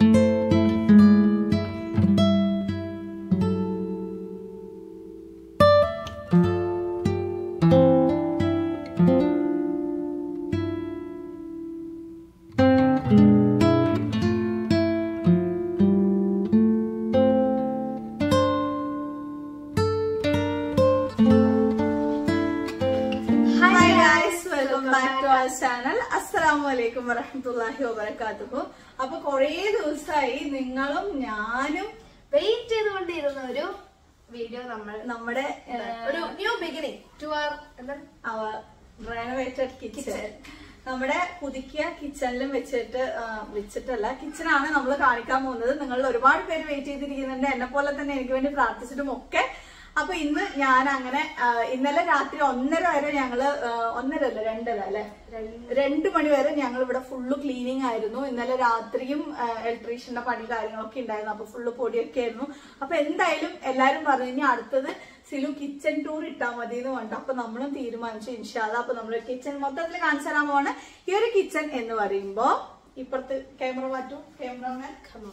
Hi guys welcome back to our channel അസ്സലാമു അലൈക്കും വറഹ്മത്തുള്ളാഹി വബറകാതുഹു അപ്പൊ കുറേ ദിവസമായി നിങ്ങളും ഞാനും വെയിറ്റ് ചെയ്തുകൊണ്ടിരുന്ന ഒരു വീഡിയോ നമ്മൾ നമ്മുടെ ഒരു ന്യൂ ബിഗിനിങ് ടു ആർ എന്താണ് റെനോവേറ്റഡ് കിച്ചൺ നമ്മുടെ പുതുക്കിയ കിച്ചണിലും വെച്ചിട്ട് ആ, വെച്ചിട്ടല്ല കിച്ചണാണ് നമ്മൾ കാണിക്കാൻ പോകുന്നത് നിങ്ങൾ ഒരുപാട് പേര് വെയിറ്റ് ചെയ്തിരിക്കുന്നുണ്ട് എന്നെ പോലെ തന്നെ എനിക്ക് വേണ്ടി പ്രാർത്ഥിച്ചിട്ടും ഒക്കെ അപ്പൊ ഇന്ന് ഞാൻ അങ്ങനെ ആ, ഇന്നലെ രാത്രി ഒന്നര വരെ ഞങ്ങള് ആ, ഒന്നര അല്ല രണ്ടര അല്ലെ രണ്ട് മണി വരെ ഞങ്ങൾ ഇവിടെ ഫുള്ള് ക്ലീനിങ് ആയിരുന്നു ഇന്നലെ രാത്രിയും ഇലക്ട്രീഷ്യന്റെ പണി കാര്യങ്ങളൊക്കെ ഉണ്ടായിരുന്നു അപ്പൊ ഫുള്ള് പൊടിയൊക്കെ ആയിരുന്നു അപ്പൊ എന്തായാലും എല്ലാരും പറഞ്ഞു ഇനി അടുത്തത് സിലു കിച്ചൺ ടൂർ ഇട്ടാൽ മതി എന്ന് പറഞ്ഞു അപ്പൊ നമ്മളും തീരുമാനിച്ചു ഇൻഷാല്ല അപ്പൊ നമ്മൾ കിച്ചൺ മൊത്തത്തിൽ കാണിച്ചു തരാൻ പോവാണ് ഈ ഒരു കിച്ചൺ എന്ന് പറയുമ്പോ ഇപ്പുറത്ത് ക്യാമറ മാറ്റൂ ക്യാമറമാൻ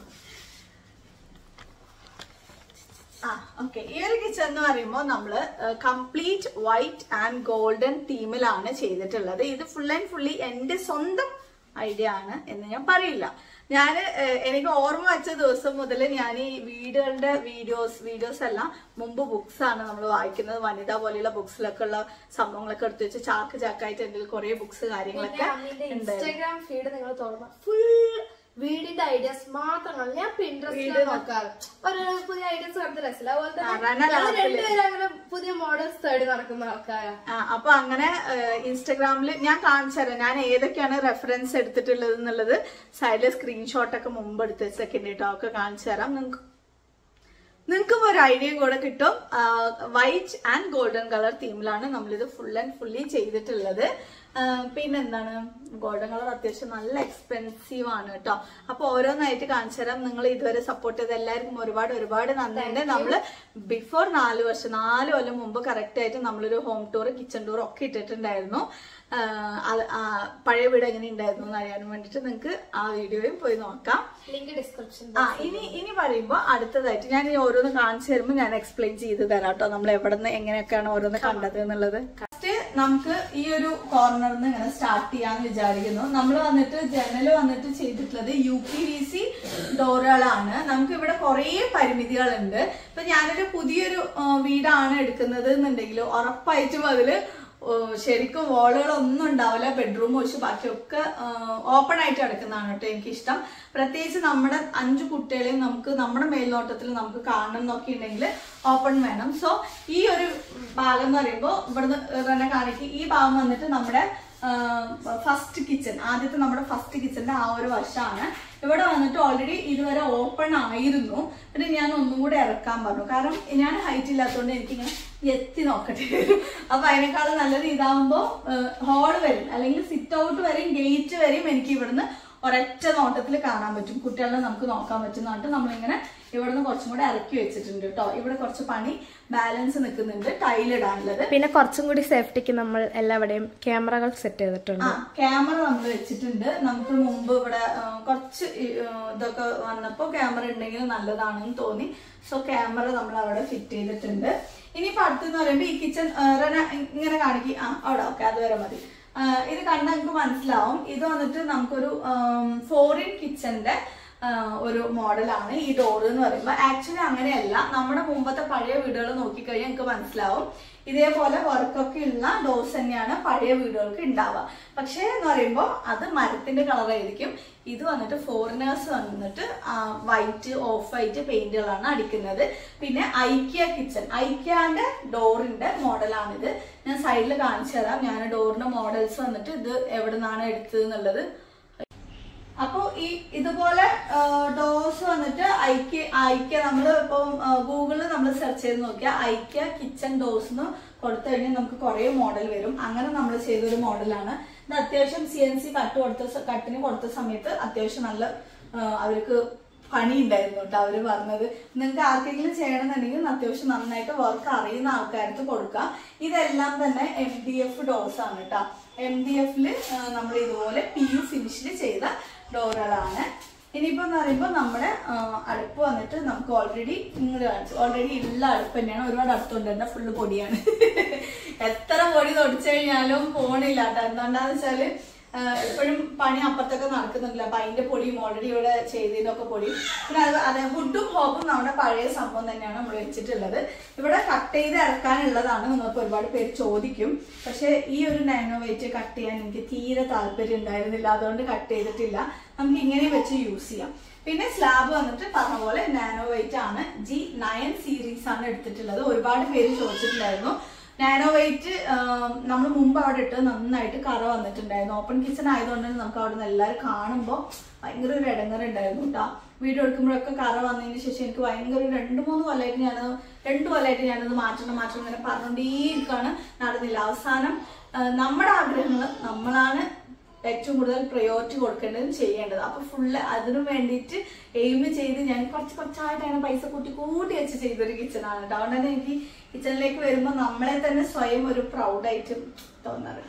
ആ ഓക്കെ ഈ ഒരു കിച്ചൺ എന്ന് പറയുമ്പോൾ നമ്മള് കംപ്ലീറ്റ് വൈറ്റ് ആൻഡ് ഗോൾഡൻ തീമിലാണ് ചെയ്തിട്ടുള്ളത് ഇത് ഫുൾ ആൻഡ് ഫുള്ളി എന്റെ സ്വന്തം ഐഡിയ ആണ് എന്ന് ഞാൻ പറയില്ല ഞാൻ എനിക്ക് ഓർമ്മ വെച്ച ദിവസം മുതൽ ഞാൻ ഈ വീടുകളുടെ വീഡിയോസ് വീഡിയോസ് എല്ലാം മുമ്പ് ബുക്സ് ആണ് നമ്മൾ വായിക്കുന്നത് വനിത പോലെയുള്ള ബുക്സിലൊക്കെ ഉള്ള സംഭവങ്ങളൊക്കെ എടുത്തു വെച്ച് ചാക്ക് ചാക്കായിട്ട് എൻ്റെ കുറേ ബുക്സ് കാര്യങ്ങളൊക്കെ അമ്മീന്റെ ഉണ്ട് ഇൻസ്റ്റാഗ്രാം ഫീഡ് നിങ്ങൾ തുറന്ന ഫുൾ വീടിന്റെ ഐഡിയാസ് മാത്രമാണ് ഞാൻ പിൻട്രസ്റ്റ് നോക്കാറ് ഒരു പുതിയ ഐഡിയാസ് കണ്ട് രസമില്ല അതുപോലെ ആ, റന തന്നെ ഞങ്ങൾ ലാപ്പില്. രണ്ടുപേരും അങ്ങനെ പുതിയ മോഡൽസ് തേടി നടക്കുന്ന ആൾക്കാരാ ആ, അപ്പൊ അങ്ങനെ ഇൻസ്റ്റഗ്രാമിൽ ഞാൻ കാണിച്ചു തരാം ഞാൻ ഏതൊക്കെയാണ് റെഫറൻസ് എടുത്തിട്ടുള്ളത് എന്നുള്ളത് സൈഡിൽ സ്ക്രീൻഷോട്ട് ഒക്കെ മുമ്പ് എടുത്ത് വെച്ചൊക്കെ ഉണ്ട് കേട്ടോ ഒക്കെ കാണിച്ചു തരാം നിങ്ങൾക്ക് നിങ്ങൾക്കും ഒരു ഐഡിയയും കൂടെ കിട്ടും വൈറ്റ് ആൻഡ് ഗോൾഡൻ കളർ തീമിലാണ് നമ്മളിത് ഫുൾ ആൻഡ് ഫുള്ളി ചെയ്തിട്ടുള്ളത് ആ, പിന്നെന്താണ് ഗോൾഡൻ കളർ അത്യാവശ്യം നല്ല എക്സ്പെൻസീവ് ആണ് കേട്ടോ അപ്പൊ ഓരോന്നായിട്ട് കാണിച്ചു തരാം നിങ്ങൾ ഇതുവരെ സപ്പോർട്ട് ചെയ്ത എല്ലാവർക്കും ഒരുപാട് ഒരുപാട് നന്ദിയുണ്ട് നമ്മള് ബിഫോർ നാല് വർഷം നാല് കൊല്ലം മുമ്പ് കറക്റ്റ് ആയിട്ട് നമ്മളൊരു ഹോം ടൂർ കിച്ചൺ ടൂർ ഒക്കെ ഇട്ടിട്ടുണ്ടായിരുന്നു ആ, അത് ആ, പഴയ വീട് എങ്ങനെ ഉണ്ടായിരുന്നു എന്ന് അറിയാൻ വേണ്ടിയിട്ട് നിങ്ങൾക്ക് ആ വീഡിയോയും പോയി നോക്കാം ലിങ്ക് ഡിസ്ക്രിപ്ഷൻ ആ ഇനി ഇനി പറയുമ്പോ അടുത്തതായിട്ട് ഞാൻ ഈ ഓരോന്ന് കാണിച്ചു തരുമ്പോൾ ഞാൻ എക്സ്പ്ലെയിൻ ചെയ്ത് തരാം കേട്ടോ നമ്മൾ എവിടെ നിന്ന് എങ്ങനെയൊക്കെയാണ് ഓരോന്ന് കണ്ടത് എന്നുള്ളത് ഫസ്റ്റ് നമുക്ക് ഈ ഒരു കോർണറിൽ നിന്ന് ഇങ്ങനെ സ്റ്റാർട്ട് ചെയ്യാന്ന് വിചാരിക്കുന്നു നമ്മൾ വന്നിട്ട് ജനൽ വന്നിട്ട് ചെയ്തിട്ടുള്ളത് യു പി വി സി ഡോറുകളാണ് നമുക്ക് ഇവിടെ കുറേ പരിമിതികളുണ്ട് ഇപ്പൊ ഞാനൊരു പുതിയൊരു ആ, വീടാണ് എടുക്കുന്നത് എന്നുണ്ടെങ്കിൽ ഉറപ്പായിട്ടും അതില് ഓ, ശരിക്കും വാളുകളൊന്നും ഉണ്ടാവില്ല ബെഡ്റൂം ഒഴിച്ച് ബാക്കിയൊക്കെ ഓപ്പൺ ആയിട്ട് കിടക്കുന്നതാണ് കേട്ടോ എനിക്കിഷ്ടം പ്രത്യേകിച്ച് നമ്മുടെ അഞ്ചു കുട്ടികളെയും നമുക്ക് നമ്മുടെ മേൽനോട്ടത്തിൽ നമുക്ക് കാണണം എന്നൊക്കെ ഉണ്ടെങ്കിൽ ഓപ്പൺ വേണം സോ ഈ ഒരു ഭാഗം എന്ന് പറയുമ്പോൾ ഇവിടുന്ന് തന്നെ കാണിക്കും ഈ ഭാഗം വന്നിട്ട് നമ്മുടെ ഫസ്റ്റ് കിച്ചൺ ആദ്യത്തെ നമ്മുടെ ഫസ്റ്റ് കിച്ചന്റെ ആ ഒരു വശമാണ് ഇവിടെ വന്നിട്ട് ഓൾറെഡി ഇതുവരെ ഓപ്പൺ ആയിരുന്നു പിന്നെ ഞാൻ ഒന്നും കൂടെ ഇറക്കാൻ പറഞ്ഞു കാരണം ഞാൻ ഹൈറ്റ് ഇല്ലാത്തതുകൊണ്ട് എനിക്കിങ്ങനെ എത്തി നോക്കട്ടെ വരും അപ്പൊ അതിനേക്കാളും നല്ലത് ഇതാവുമ്പോ ഹാള് വരും അല്ലെങ്കിൽ സിറ്റ് ഔട്ട് വരെയും ഗേറ്റ് വരെയും എനിക്ക് ഇവിടുന്ന് ഒരൊറ്റ നോട്ടത്തിൽ കാണാൻ പറ്റും കുട്ടികളെ നമുക്ക് നോക്കാൻ പറ്റും എന്നിട്ട് നമ്മളിങ്ങനെ ഇവിടുന്ന് കുറച്ചും കൂടെ ഇറക്കി വെച്ചിട്ടുണ്ട് കേട്ടോ ഇവിടെ കുറച്ച് പണി ബാലൻസ് നിൽക്കുന്നുണ്ട് ടൈലിടാനുള്ളത് പിന്നെ കുറച്ചും കൂടി സേഫ്റ്റിക്ക് നമ്മൾ എല്ലാവിടെയും ക്യാമറകൾ സെറ്റ് ചെയ്തിട്ടുണ്ട് ആ ക്യാമറ നമ്മൾ വെച്ചിട്ടുണ്ട് നമുക്ക് മുമ്പ് ഇവിടെ ആ, കുറച്ച് ഈ, ആ, ഇതൊക്കെ വന്നപ്പോ ക്യാമറ ഉണ്ടെങ്കിൽ നല്ലതാണെന്ന് തോന്നി സോ ക്യാമറ നമ്മൾ അവിടെ ഫിറ്റ് ചെയ്തിട്ടുണ്ട് ഇനിയിപ്പോ അടുത്തെന്ന് പറയുമ്പോ ഈ കിച്ചൺ ഇങ്ങനെ കാണിക്കും ആ അവിടെ ഓക്കെ അതുവരെ മതി ആ, ഇത് കണ്ടാൽ നിങ്ങൾക്ക് മനസ്സിലാവും ഇത് വന്നിട്ട് നമുക്കൊരു ഫോറിൻ കിച്ചന്റെ ഒരു മോഡലാണ് ഈ ഡോർ എന്ന് പറയുമ്പോൾ ആക്ച്വലി അങ്ങനെയല്ല നമ്മുടെ മുമ്പത്തെ പഴയ വീടുകൾ നോക്കിക്കഴിഞ്ഞാൽ നിങ്ങൾക്ക് മനസ്സിലാവും ഇതേപോലെ വർക്കൊക്കെ ഉള്ള ഡോർസ് തന്നെയാണ് പഴയ വീടുകൾക്ക് ഉണ്ടാവുക പക്ഷേ എന്ന് പറയുമ്പോൾ അത് മരത്തിന്റെ കളറായിരിക്കും ഇത് വന്നിട്ട് ഫോറിനേഴ്സ് വന്നിട്ട് വൈറ്റ് ഓഫ് വൈറ്റ് പെയിന്റുകളാണ് അടിക്കുന്നത് പിന്നെ ഐക്യ കിച്ചൺ ഐക്യാന്റെ ഡോറിന്റെ മോഡലാണിത് ഞാൻ സൈഡിൽ കാണിച്ചു തരാം ഞാൻ ഡോറിന്റെ മോഡൽസ് വന്നിട്ട് ഇത് എവിടെ നിന്നാണ് എടുത്തത് എന്നുള്ളത് അപ്പൊ ഈ ഇതുപോലെ ഡോസ് വന്നിട്ട് ഐക്യ ഐക്യ നമ്മൾ ഇപ്പം ഗൂഗിളിൽ നമ്മൾ സെർച്ച് ചെയ്ത് നോക്കിയാൽ ഐക്യ കിച്ചൺ ഡോസ് എന്ന് കൊടുത്തു കഴിഞ്ഞാൽ നമുക്ക് കുറെ മോഡൽ വരും അങ്ങനെ നമ്മൾ ചെയ്തൊരു മോഡലാണ് ഇത് അത്യാവശ്യം സി എൻ സി കട്ട് കൊടുത്ത സ- കട്ടിന് കൊടുത്ത സമയത്ത് അത്യാവശ്യം നല്ല ആ, അവർക്ക് പണി ഉണ്ടായിരുന്നു കേട്ടോ അവര് പറഞ്ഞത് നിങ്ങൾക്ക് ആർക്കെങ്കിലും ചെയ്യണമെന്നുണ്ടെങ്കിൽ അത്യാവശ്യം നന്നായിട്ട് വർക്ക് അറിയുന്ന ആൾക്കാർക്ക് കൊടുക്കാം ഇതെല്ലാം തന്നെ എം ഡി എഫ് ഡോസ് ആണ് കേട്ടോ എം ഡി എഫില് നമ്മൾ ഇതുപോലെ പി യു ഫിനിഷിൽ ചെയ്ത ഡോറുകളാണ് ഇനിയിപ്പോ എന്ന് പറയുമ്പോൾ നമ്മുടെ ആ, അടുപ്പ് വന്നിട്ട് നമുക്ക് ഓൾറെഡി ഇങ്ങോട്ട് കാണിച്ചു ഓൾറെഡി ഉള്ള അടുപ്പ് തന്നെയാണ് ഒരുപാട് അടുത്തുണ്ട് തന്നെ ഫുള്ള് പൊടിയാണ് എത്ര പൊടി തൊടിച്ചു കഴിഞ്ഞാലും പോണില്ല കേട്ടോ എന്താണ്ടാന്ന് വെച്ചാല് എപ്പോഴും പണി അപ്പുറത്തൊക്കെ നടക്കുന്നുണ്ടല്ലോ അപ്പൊ അതിന്റെ പൊടിയും ഓൾറെഡി ഇവിടെ ചെയ്തതിനൊക്കെ പൊടി പിന്നെ അത് അതെ ഹുഡും ഹോപ്പും നമ്മുടെ പഴയ സംഭവം തന്നെയാണ് നമ്മൾ വെച്ചിട്ടുള്ളത് ഇവിടെ കട്ട് ചെയ്ത് ഇറക്കാനുള്ളതാണ് നമുക്ക് ഒരുപാട് പേര് ചോദിക്കും പക്ഷെ ഈ ഒരു നാനോ വെയിറ്റ് കട്ട് ചെയ്യാൻ എനിക്ക് തീരെ താല്പര്യം ഉണ്ടായിരുന്നില്ല അതുകൊണ്ട് കട്ട് ചെയ്തിട്ടില്ല നമുക്ക് ഇങ്ങനെ വെച്ച് യൂസ് ചെയ്യാം പിന്നെ സ്ലാബ് വന്നിട്ട് പറഞ്ഞ പോലെ നാനോ വെയിറ്റ് ആണ് ജി നയൻ സീരീസ് ആണ് എടുത്തിട്ടുള്ളത് ഒരുപാട് പേര് ചോദിച്ചിട്ടുണ്ടായിരുന്നു നാനോ വെയിറ്റ് നമ്മൾ മുമ്പ് അവിടെ ഇട്ട് നന്നായിട്ട് കറ വന്നിട്ടുണ്ടായിരുന്നു ഓപ്പൺ കിച്ചൺ ആയതുകൊണ്ട് തന്നെ നമുക്ക് അവിടെ നിന്ന് എല്ലാവരും കാണുമ്പോൾ ഭയങ്കര ഒരു ഇടങ്ങറുണ്ടായിരുന്നു കേട്ടോ വീഡിയോ എടുക്കുമ്പോഴൊക്കെ കറ വന്നതിന് ശേഷം എനിക്ക് ഭയങ്കര ഒരു രണ്ട് മൂന്ന് കൊല്ലമായിട്ട് ഞാൻ രണ്ട് കൊല്ലമായിട്ട് ഞാനത് മാറ്റണം മാറ്റണം ഇങ്ങനെ പറഞ്ഞുകൊണ്ടേയിരിക്കാണ് നടന്നില്ല അവസാനം ആ, നമ്മുടെ ആഗ്രഹങ്ങൾ നമ്മളാണ് ഏറ്റവും കൂടുതൽ പ്രയോറിറ്റി കൊടുക്കേണ്ടതും ചെയ്യേണ്ടത് അപ്പൊ ഫുള്ള് അതിനു വേണ്ടിയിട്ട് എയിം ചെയ്ത് ഞാൻ കുറച്ച് കുറച്ചായിട്ട് അങ്ങനെ പൈസ കൂട്ടി കൂട്ടി വെച്ച് ചെയ്തൊരു കിച്ചണാണ് കേട്ടോ അതുകൊണ്ട് തന്നെ എനിക്ക് കിച്ചണിലേക്ക് വരുമ്പോൾ നമ്മളെ തന്നെ സ്വയം ഒരു പ്രൗഡായിട്ട് തോന്നാറുണ്ട്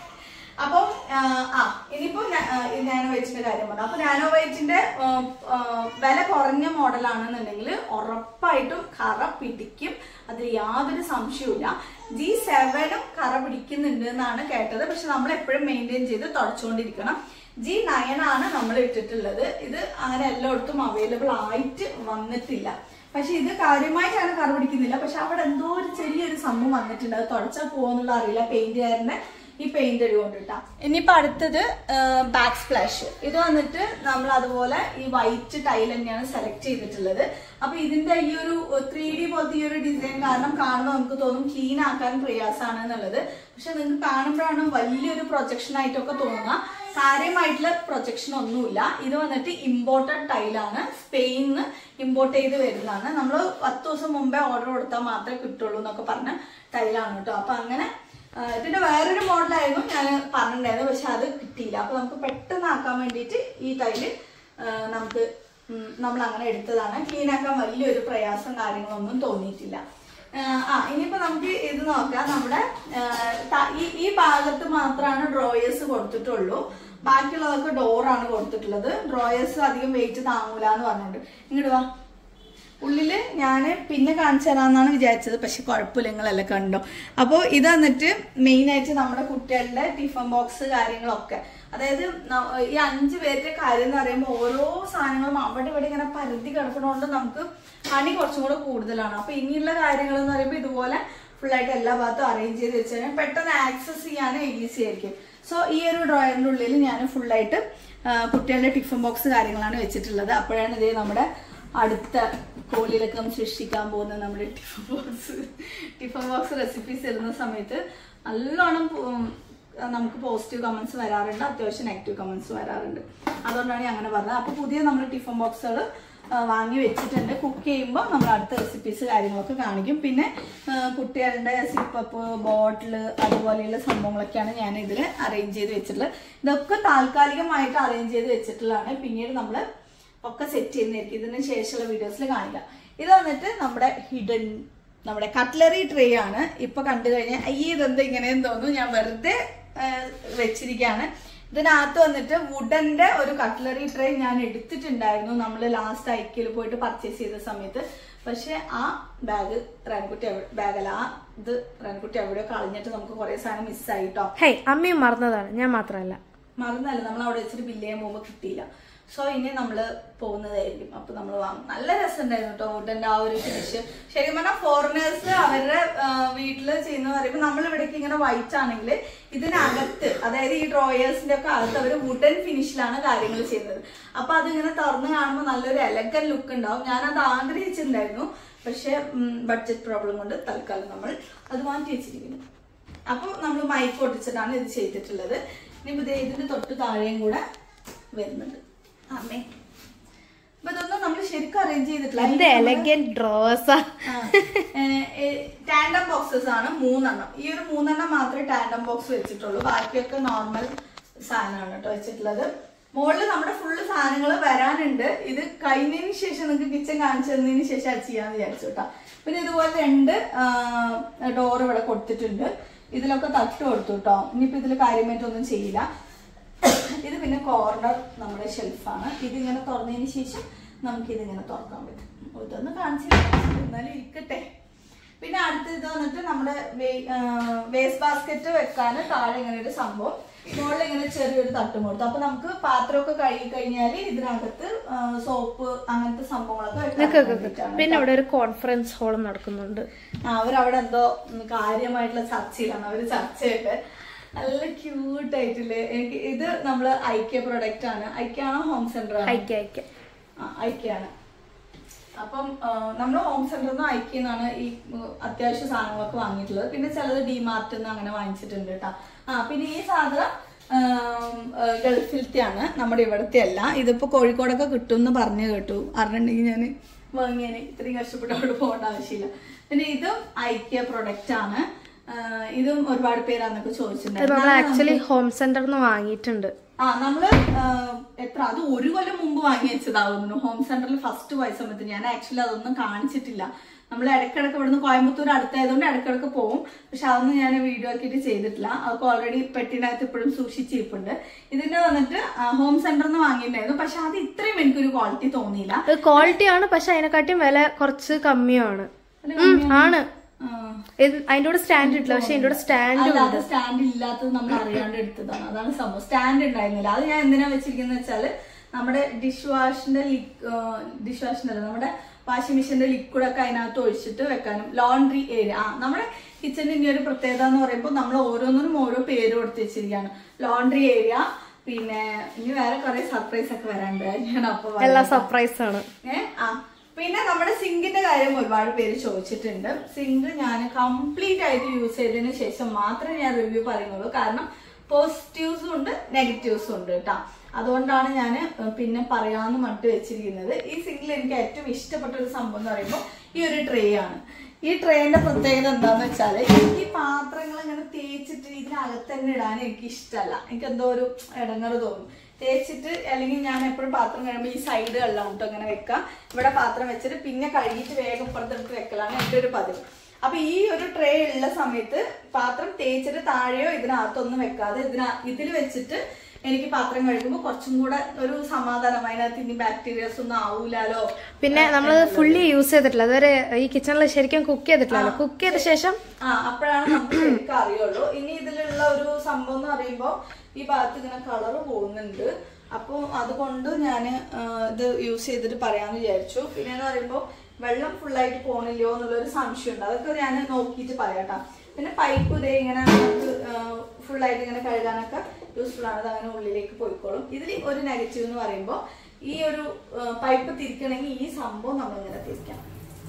അപ്പം ആ, ആ ഇനിയിപ്പോ നാ- ആ, ഈ നാനോ വൈറ്റിന്റെ കാര്യം പറഞ്ഞു അപ്പൊ നാനോ വൈറ്റിന്റെ ആ, ആ, വില കുറഞ്ഞ മോഡലാണെന്നുണ്ടെങ്കിൽ ഉറപ്പായിട്ടും കറ പിടിക്കും അതിൽ യാതൊരു സംശയവുമില്ല ജി സെവനും കറ പിടിക്കുന്നുണ്ട് എന്നാണ് കേട്ടത് പക്ഷെ നമ്മൾ എപ്പോഴും മെയിൻറ്റെയിൻ ചെയ്ത് തുടച്ചുകൊണ്ടിരിക്കണം ജി നയൻ ആണ് നമ്മൾ ഇട്ടിട്ടുള്ളത് ഇത് അങ്ങനെ എല്ലായിടത്തും അവൈലബിൾ ആയിട്ട് വന്നിട്ടില്ല പക്ഷെ ഇത് കാര്യമായിട്ട് അങ്ങനെ കറ പിടിക്കുന്നില്ല പക്ഷെ അവിടെ എന്തോ ഒരു ചെറിയൊരു സംഭവം വന്നിട്ടുണ്ട് അത് തുടച്ചാൽ പോകുന്നുള്ള അറിയില്ല പെയിന്റുകാരനെ ഈ പെയിന്റ് അടികൊണ്ടിട്ടാ ഇനിയിപ്പോ അടുത്തത് ബാക്ക് സ്പ്ലാഷ് ഇത് വന്നിട്ട് നമ്മൾ അതുപോലെ ഈ വൈറ്റ് ടൈൽ തന്നെയാണ് സെലക്ട് ചെയ്തിട്ടുള്ളത് അപ്പൊ ഇതിന്റെ ഈ ഒരു ത്രീ ഡി പോലത്തെ ഈ ഒരു ഡിസൈൻ കാരണം കാണുമ്പോൾ നമുക്ക് തോന്നും ക്ലീൻ ആക്കാൻ പ്രയാസമാണ് എന്നുള്ളത് പക്ഷെ നിങ്ങൾക്ക് കാണുമ്പോഴാണ് വലിയൊരു പ്രൊജക്ഷൻ ആയിട്ടൊക്കെ തോന്നുക കാര്യമായിട്ടുള്ള പ്രൊജക്ഷൻ ഒന്നുമില്ല ഇത് വന്നിട്ട് ഇമ്പോർട്ടഡ് ടൈലാണ് സ്പെയിനിന്ന് ഇമ്പോർട്ട് ചെയ്ത് വരുന്നതാണ് നമ്മൾ പത്ത് ദിവസം മുമ്പേ ഓർഡർ കൊടുത്താൽ മാത്രമേ കിട്ടുള്ളൂ എന്നൊക്കെ പറഞ്ഞ ടൈലാണ് കേട്ടോ അപ്പൊ അങ്ങനെ ആ, ഇതിന്റെ വേറൊരു മോഡലായിരുന്നു ഞാൻ പറഞ്ഞിട്ടുണ്ടായിരുന്നു പക്ഷെ അത് കിട്ടിയില്ല അപ്പൊ നമുക്ക് പെട്ടെന്ന് ആക്കാൻ വേണ്ടിയിട്ട് ഈ ടൈല് ആ, നമുക്ക് നമ്മൾ അങ്ങനെ എടുത്തതാണ് ക്ലീൻ ആക്കാൻ വലിയൊരു പ്രയാസം കാര്യങ്ങളൊന്നും തോന്നിയിട്ടില്ല ആ, ആ ഇനിയിപ്പോ നമുക്ക് ഇത് നോക്കാം നമ്മുടെ ആ, ത- ഈ ഈ ഭാഗത്ത് മാത്രമാണ് ഡ്രോയേഴ്സ് കൊടുത്തിട്ടുള്ളൂ ബാക്കിയുള്ളതൊക്കെ ഡോറാണ് കൊടുത്തിട്ടുള്ളത് ഡ്രോയേഴ്സ് അധികം വെയിറ്റ് താങ്ങൂല എന്ന് പറഞ്ഞിട്ടുണ്ട് ഇങ്ങോട്ട് വാ ഉള്ളില് ഞാൻ പിന്നെ കാണിച്ചു തരാമെന്നാണ് വിചാരിച്ചത് പക്ഷെ കുഴപ്പമില്ല നിങ്ങളെല്ലാം കണ്ടോ അപ്പോൾ ഇത് വന്നിട്ട് മെയിൻ ആയിട്ട് നമ്മുടെ കുട്ടികളുടെ ടിഫൻ ബോക്സ് കാര്യങ്ങളൊക്കെ അതായത് ന- ഈ അഞ്ച് പേരുടെ കാര്യം എന്ന് പറയുമ്പോൾ ഓരോ സാധനങ്ങളും അവിടെ ഇവിടെ ഇങ്ങനെ പരതി കിടക്കുന്നതുകൊണ്ട് നമുക്ക് പണി കുറച്ചും കൂടെ കൂടുതലാണ് അപ്പൊ ഇനിയുള്ള കാര്യങ്ങൾ എന്ന് പറയുമ്പോൾ ഇതുപോലെ ഫുള്ളായിട്ട് എല്ലാ ഭാഗത്തും അറേഞ്ച് ചെയ്ത് വെച്ച് കഴിഞ്ഞാൽ പെട്ടെന്ന് ആക്സസ് ചെയ്യാൻ ഈസി ആയിരിക്കും സോ ഈ ഒരു ഡ്രോയറിന്റെ ഉള്ളിൽ ഞാൻ ഫുള്ളായിട്ട് കുട്ടികളുടെ ടിഫൻ ബോക്സ് കാര്യങ്ങളാണ് വെച്ചിട്ടുള്ളത് അപ്പോഴാണ് ഇതേ നമ്മുടെ അടുത്ത കോളിലൊക്കെ നമ്മൾ സൃഷ്ടിക്കാൻ പോകുന്ന നമ്മുടെ tiffin box tiffin box recipes ഇടുന്ന സമയത്ത് നല്ലോണം ഉം, നമുക്ക് പോസിറ്റീവ് കമന്റ്സ് വരാറുണ്ട് അത്യാവശ്യം നെഗറ്റീവ് കമന്റ്സ് വരാറുണ്ട് അതുകൊണ്ടാണ് ഞാൻ അങ്ങനെ പറഞ്ഞത് അപ്പൊ പുതിയ നമ്മൾ ടിഫൻ ബോക്സുകൾ വാങ്ങി വെച്ചിട്ടുണ്ട് കുക്ക് ചെയ്യുമ്പോൾ നമ്മൾ അടുത്ത റെസിപ്പീസ് കാര്യങ്ങളൊക്കെ കാണിക്കും പിന്നെ ആ, കുട്ടികളുടെ സിപ്പപ്പ് ബോട്ടില് അതുപോലെയുള്ള സംഭവങ്ങളൊക്കെയാണ് ഞാൻ ഇതിൽ അറേഞ്ച് ചെയ്ത് വെച്ചിട്ടുള്ളത് ഇതൊക്കെ താൽക്കാലികമായിട്ട് അറേഞ്ച് ചെയ്ത് വെച്ചിട്ടുള്ളതാണ് പിന്നീട് നമ്മൾ ഒക്കെ സെറ്റ് ചെയ്യുന്നതായിരിക്കും ഇതിന് ശേഷമുള്ള വീഡിയോസിൽ കാണിക്കാം ഇത് വന്നിട്ട് നമ്മുടെ ഹിഡൻ നമ്മുടെ കട്ട്ലറി ട്രേ ആണ് ഇപ്പൊ കണ്ടു കഴിഞ്ഞാൽ അയ്യേ ഇതെന്താ ഇങ്ങനെയെന്ന് തോന്നുന്നു ഞാൻ വെറുതെ ആ, വെച്ചിരിക്കുകയാണ് ഇതിനകത്ത് വന്നിട്ട് വുഡന്റെ ഒരു കട്ട്ലറി ട്രേ ഞാൻ എടുത്തിട്ടുണ്ടായിരുന്നു നമ്മൾ ലാസ്റ്റ് ഐക്കിൽ പോയിട്ട് പർച്ചേസ് ചെയ്ത സമയത്ത് പക്ഷെ ആ ബാഗ് റൺകുട്ടി ബാഗല്ല ആ ഇത് റൺകുട്ടി എവിടെയോ കളഞ്ഞിട്ട് നമുക്ക് കുറെ സാധനം മിസ്സായിട്ടോ ഹേയ് അമ്മയും മറന്നതാണ് ഞാൻ മാത്രമല്ല മറന്നല്ല നമ്മൾ അവിടെ വെച്ചിട്ട് ബില്ല് ചെയ്യാൻ പോകുമ്പോൾ കിട്ടിയില്ല സോ ഇനി നമ്മൾ പോകുന്നതായിരിക്കും അപ്പൊ നമ്മൾ വാങ്ങും നല്ല രസമുണ്ടായിരുന്നു കേട്ടോ വുഡന്റെ ആ ഒരു ഫിനിഷ് ശരിക്കും പറഞ്ഞാൽ ഫോറിനേഴ്സ് അവരുടെ വീട്ടിൽ ചെയ്യുന്ന പറയുമ്പോൾ നമ്മൾ ഇവിടേക്ക് ഇങ്ങനെ വൈറ്റ് ആണെങ്കിൽ ഇതിനകത്ത് അതായത് ഈ ഡ്രോയേഴ്സിന്റെ ഒക്കെ അകത്ത് അവർ വുഡൻ ഫിനിഷിലാണ് കാര്യങ്ങൾ ചെയ്യുന്നത് അപ്പൊ അതിങ്ങനെ തുറന്ന് കാണുമ്പോൾ നല്ലൊരു എലഗൻ ലുക്ക് ഉണ്ടാവും ഞാനത് ആഗ്രഹിച്ചിട്ടുണ്ടായിരുന്നു പക്ഷെ ബഡ്ജറ്റ് പ്രോബ്ലം കൊണ്ട് തൽക്കാലം നമ്മൾ അത് മാറ്റി വെച്ചിരിക്കുന്നു അപ്പൊ നമ്മൾ മൈക്ക് ഒട്ടിച്ചിട്ടാണ് ഇത് ചെയ്തിട്ടുള്ളത് ഇനിയിപ്പോ ദേ ഇതിന്റെ തൊട്ട് താഴെയും കൂടെ വരുന്നുണ്ട് അമ്മേ അപ്പൊ ഇതൊന്നും നമ്മൾ ശരിക്കും അറേഞ്ച് ചെയ്തിട്ടില്ല എന്ത് എലഗന്റ് ഡ്രോസാ ടാൻഡം ബോക്സസ് ആണ് മൂന്നെണ്ണം ഈ ഒരു മൂന്നെണ്ണം മാത്രമേ ടാൻഡം ബോക്സ് വെച്ചിട്ടുള്ളൂ ബാക്കിയൊക്കെ നോർമൽ സാധനമാണ് കേട്ടോ വെച്ചിട്ടുള്ളത് മുകളിൽ നമ്മുടെ ഫുള്ള് സാധനങ്ങൾ വരാനുണ്ട് ഇത് കഴിഞ്ഞതിന് ശേഷം നിങ്ങൾക്ക് കിച്ചൺ കാണിച്ചു തന്നതിന് ശേഷം അത് ചെയ്യാന്ന് വിചാരിച്ചു കേട്ടോ പിന്നെ ഇതുപോലെ രണ്ട് ഡോർ ഇവിടെ കൊടുത്തിട്ടുണ്ട് ഇതിലൊക്കെ തട്ട് കൊടുത്തു കേട്ടോ ഇനിയിപ്പോ ഇതിൽ കാര്യമായിട്ടൊന്നും ചെയ്യില്ല ഇത് പിന്നെ കോർണർ നമ്മുടെ ഷെൽഫാണ് ഇതിങ്ങനെ തുറന്നതിന് ശേഷം നമുക്ക് ഇതിങ്ങനെ തുറക്കാൻ പറ്റും ഇതൊന്ന് കാണിച്ചില്ല എന്നാലും ഇരിക്കട്ടെ പിന്നെ അടുത്ത ഇത് വന്നിട്ട് നമ്മുടെ വേസ്റ്റ് ബാസ്ക്കറ്റ് വെക്കാൻ താഴെ ഇങ്ങനെ ഒരു സംഭവം മുകളിൽ ഇങ്ങനെ ചെറിയൊരു തട്ടും കൊടുത്തു അപ്പൊ നമുക്ക് പാത്രമൊക്കെ കഴുകി കഴിഞ്ഞാൽ ഇതിനകത്ത് സോപ്പ് അങ്ങനത്തെ സംഭവങ്ങളൊക്കെ വെക്കാൻ വേണ്ടിയിട്ടാണ് പിന്നെ ഇവിടെ ഒരു കോൺഫറൻസ് ഹോൾ നടക്കുന്നുണ്ട് ആ, അവരവിടെ എന്തോ ഉം, കാര്യമായിട്ടുള്ള ചർച്ചയിലാണ് അവര് ചർച്ചയൊക്കെ നല്ല ക്യൂട്ട് ആയിട്ടില്ലേ എനിക്ക് ഇത് നമ്മള് ഐക്യ പ്രൊഡക്റ്റ് ആണ് ഐക്യ ആണോ ഹോം സെന്റർ ആണോ അയക്കാം അയക്കാം ആ, ഐക്യാണ് അപ്പം നമ്മൾ ഹോം സെന്ററിൽ നിന്ന് ഐക്യെന്നാണ് ഈ ഉം, അത്യാവശ്യ സാധനങ്ങളൊക്കെ വാങ്ങിയിട്ടുള്ളത് പിന്നെ ചിലത് ഡിമാർട്ടിൽ നിന്ന് അങ്ങനെ വാങ്ങിച്ചിട്ടുണ്ട് കേട്ടോ ആ പിന്നെ ഈ സാധനം ആം, ആ, ഗൾഫിലത്തെ ആണ് നമ്മുടെ ഇവിടുത്തെ അല്ല ഇതിപ്പോ കോഴിക്കോടൊക്കെ കിട്ടും എന്ന് പറഞ്ഞു കേട്ടു അറിഞ്ഞിട്ടുണ്ടെങ്കിൽ ഞാൻ വാങ്ങിയാന് ഇത്രയും കഷ്ടപ്പെട്ട് അവിടെ പോകേണ്ട ആവശ്യമില്ല പിന്നെ ഇതും ഐക്യ പ്രൊഡക്റ്റ് ആണ് ആ, ഇതും ഒരുപാട് പേര് അന്നൊക്കെ ഇത് ചോദിച്ചിട്ടുണ്ടായിരുന്നു നമ്മൾ ആക്ച്വലി ഹോം സെന്ററിൽ നിന്ന് വാങ്ങിയിട്ടുണ്ട് ആ നമ്മള് ആ, എത്ര അത് ഒരു കൊല്ലം മുമ്പ് വാങ്ങി വെച്ചതാവുന്നു ഹോം സെന്ററിൽ ഫസ്റ്റ് പോയ സമയത്ത് ഞാൻ ആക്ച്വലി അതൊന്നും കാണിച്ചിട്ടില്ല നമ്മൾ ഇടയ്ക്കിടയ്ക്ക് ഇവിടുന്ന് കോയമ്പത്തൂർ അടുത്തായതുകൊണ്ട് ഇടയ്ക്കിടയ്ക്ക് പോകും പക്ഷെ അതൊന്നും ഞാൻ വീഡിയോ ആക്കിയിട്ട് ചെയ്തിട്ടില്ല അതൊക്കെ ഓൾറെഡി പെട്ടിനകത്ത് ഇപ്പോഴും സൂക്ഷിച്ചിരിപ്പുണ്ട് ഇതിന്റെ വന്നിട്ട് ഹോം സെന്ററിൽ നിന്ന് വാങ്ങിയിട്ടുണ്ടായിരുന്നു പക്ഷെ അത് ഇത്രയും എനിക്കൊരു ക്വാളിറ്റി തോന്നിയില്ല ഇത് ക്വാളിറ്റി ആണ് പക്ഷെ അതിനെക്കാട്ടിയും വില കുറച്ച് കമ്മിയാണ് ഉം, ആണ് ആ. ഇത് അതിന്റെ കൂടെ സ്റ്റാൻഡ് ഇട്ടില്ല പക്ഷെ അതിന്റെ കൂടെ സ്റ്റാൻഡ് അല്ല അത് സ്റ്റാൻഡ് ഇല്ലാത്തത് നമ്മൾ അറിയാണ്ട് എടുത്തതാണ് അതാണ് സംഭവം സ്റ്റാൻഡ് ഉണ്ടായിരുന്നില്ല അത് ഞാൻ എന്തിനാ വെച്ചിരിക്കുന്നത് വെച്ചാല് നമ്മുടെ ഡിഷ് വാഷിന്റെ ഡിഷ് വാഷിന്റെ അല്ല നമ്മുടെ വാഷിംഗ് മെഷീന്റെ ലിക്വിഡ് ഒക്കെ അതിനകത്ത് ഒഴിച്ചിട്ട് വെക്കാനും ലോണ്ട്രി ഏരിയ ആ നമ്മുടെ കിച്ചണിന്റെ ഇനി ഒരു പ്രത്യേകത എന്ന് പറയുമ്പോൾ നമ്മൾ ഓരോന്നിനും ഓരോ പേര് കൊടുത്ത് വെച്ചിരിക്കുകയാണ് ലോണ്ട്രി ഏരിയ പിന്നെ ഇനി വേറെ കുറെ സർപ്രൈസ് ഒക്കെ വരാണ്ട് ഞാൻ അപ്പൊ പറയാം. എല്ലാം സർപ്രൈസ് ആണ് ഏ ആ പിന്നെ നമ്മുടെ സിങ്കിന്റെ കാര്യം ഒരുപാട് പേര് ചോദിച്ചിട്ടുണ്ട് സിങ്ക് ഞാൻ കംപ്ലീറ്റ് ആയിട്ട് യൂസ് ചെയ്തതിന് ശേഷം മാത്രമേ ഞാൻ റിവ്യൂ പറയുന്നുള്ളൂ കാരണം പോസിറ്റീവ്സും ഉണ്ട് നെഗറ്റീവ്സും ഉണ്ട് കേട്ടോ അതുകൊണ്ടാണ് ഞാൻ പിന്നെ പറയാമെന്ന് മട്ട് വെച്ചിരിക്കുന്നത് ഈ സിങ്കിൽ എനിക്ക് ഏറ്റവും ഇഷ്ടപ്പെട്ട ഒരു സംഭവം എന്ന് പറയുമ്പോൾ ഈ ഒരു ട്രേ ആണ് ഈ ട്രേന്റെ പ്രത്യേകത എന്താന്ന് വെച്ചാല് എനിക്ക് ഈ പാത്രങ്ങൾ ഇങ്ങനെ തേച്ചിട്ട് ഇതിനകത്ത് തന്നെ ഇടാൻ എനിക്ക് ഇഷ്ടമല്ല എനിക്ക് എന്തോ ഒരു ഇടങ്ങറ് തോന്നും തേച്ചിട്ട് അല്ലെങ്കിൽ ഞാൻ എപ്പോഴും പാത്രം കഴിയുമ്പോൾ ഈ സൈഡുകളിലാണ് കേട്ടോ അങ്ങനെ വെക്കാം ഇവിടെ പാത്രം വെച്ചിട്ട് പിന്നെ കഴുകിയിട്ട് വേഗം പുറത്തെടുത്ത് വെക്കലാണ് എൻ്റെ ഒരു പതിവ് അപ്പൊ ഈ ഒരു ട്രേ ഉള്ള സമയത്ത് പാത്രം തേച്ചിട്ട് താഴെയോ ഇതിനകത്തൊന്നും വെക്കാതെ ഇതിന ഇതിൽ വെച്ചിട്ട് എനിക്ക് പാത്രം കഴുകുമ്പോൾ കുറച്ചും കൂടെ ഒരു സമാധാനം അതിനകത്ത് ഇനി ബാക്ടീരിയസ് ഒന്നും ആവൂലാലോ പിന്നെ നമ്മൾ ഫുള്ളി യൂസ് ചെയ്തിട്ടില്ല അതുവരെ ഈ കിച്ചണിൽ ശരിക്കും കുക്ക് ചെയ്തിട്ടില്ലല്ലോ കുക്ക് ചെയ്ത ശേഷം ആ അപ്പോഴാണ് നമുക്ക് ശരിക്കും അറിയുള്ളൂ ഇനി ഇതിലുള്ള ഒരു സംഭവം എന്ന് പറയുമ്പോ ഈ ഭാഗത്ത് ഇങ്ങനെ കളറ് പോകുന്നുണ്ട് അപ്പോൾ അതുകൊണ്ട് ഞാൻ ഇത് യൂസ് ചെയ്തിട്ട് പറയാന്ന് വിചാരിച്ചു പിന്നെ എന്ന് പറയുമ്പോൾ വെള്ളം ഫുള്ളായിട്ട് പോണില്ലയോ എന്നുള്ളൊരു സംശയമുണ്ട് അതൊക്കെ ഞാൻ നോക്കിയിട്ട് പറയാട്ടാ പിന്നെ പൈപ്പ് ഇതേ ഇങ്ങനെ നമുക്ക് ഫുള്ളായിട്ട് ഇങ്ങനെ കഴുകാനൊക്കെ യൂസ്ഫുൾ ആണ് അത് അങ്ങനെ ഉള്ളിലേക്ക് പോയിക്കോളും ഇതിൽ ഒരു നെഗറ്റീവ് എന്ന് പറയുമ്പോൾ ഈ ഒരു പൈപ്പ് തിരിക്കണമെങ്കിൽ ഈ സംഭവം നമ്മളിങ്ങനെ തിരിക്കണം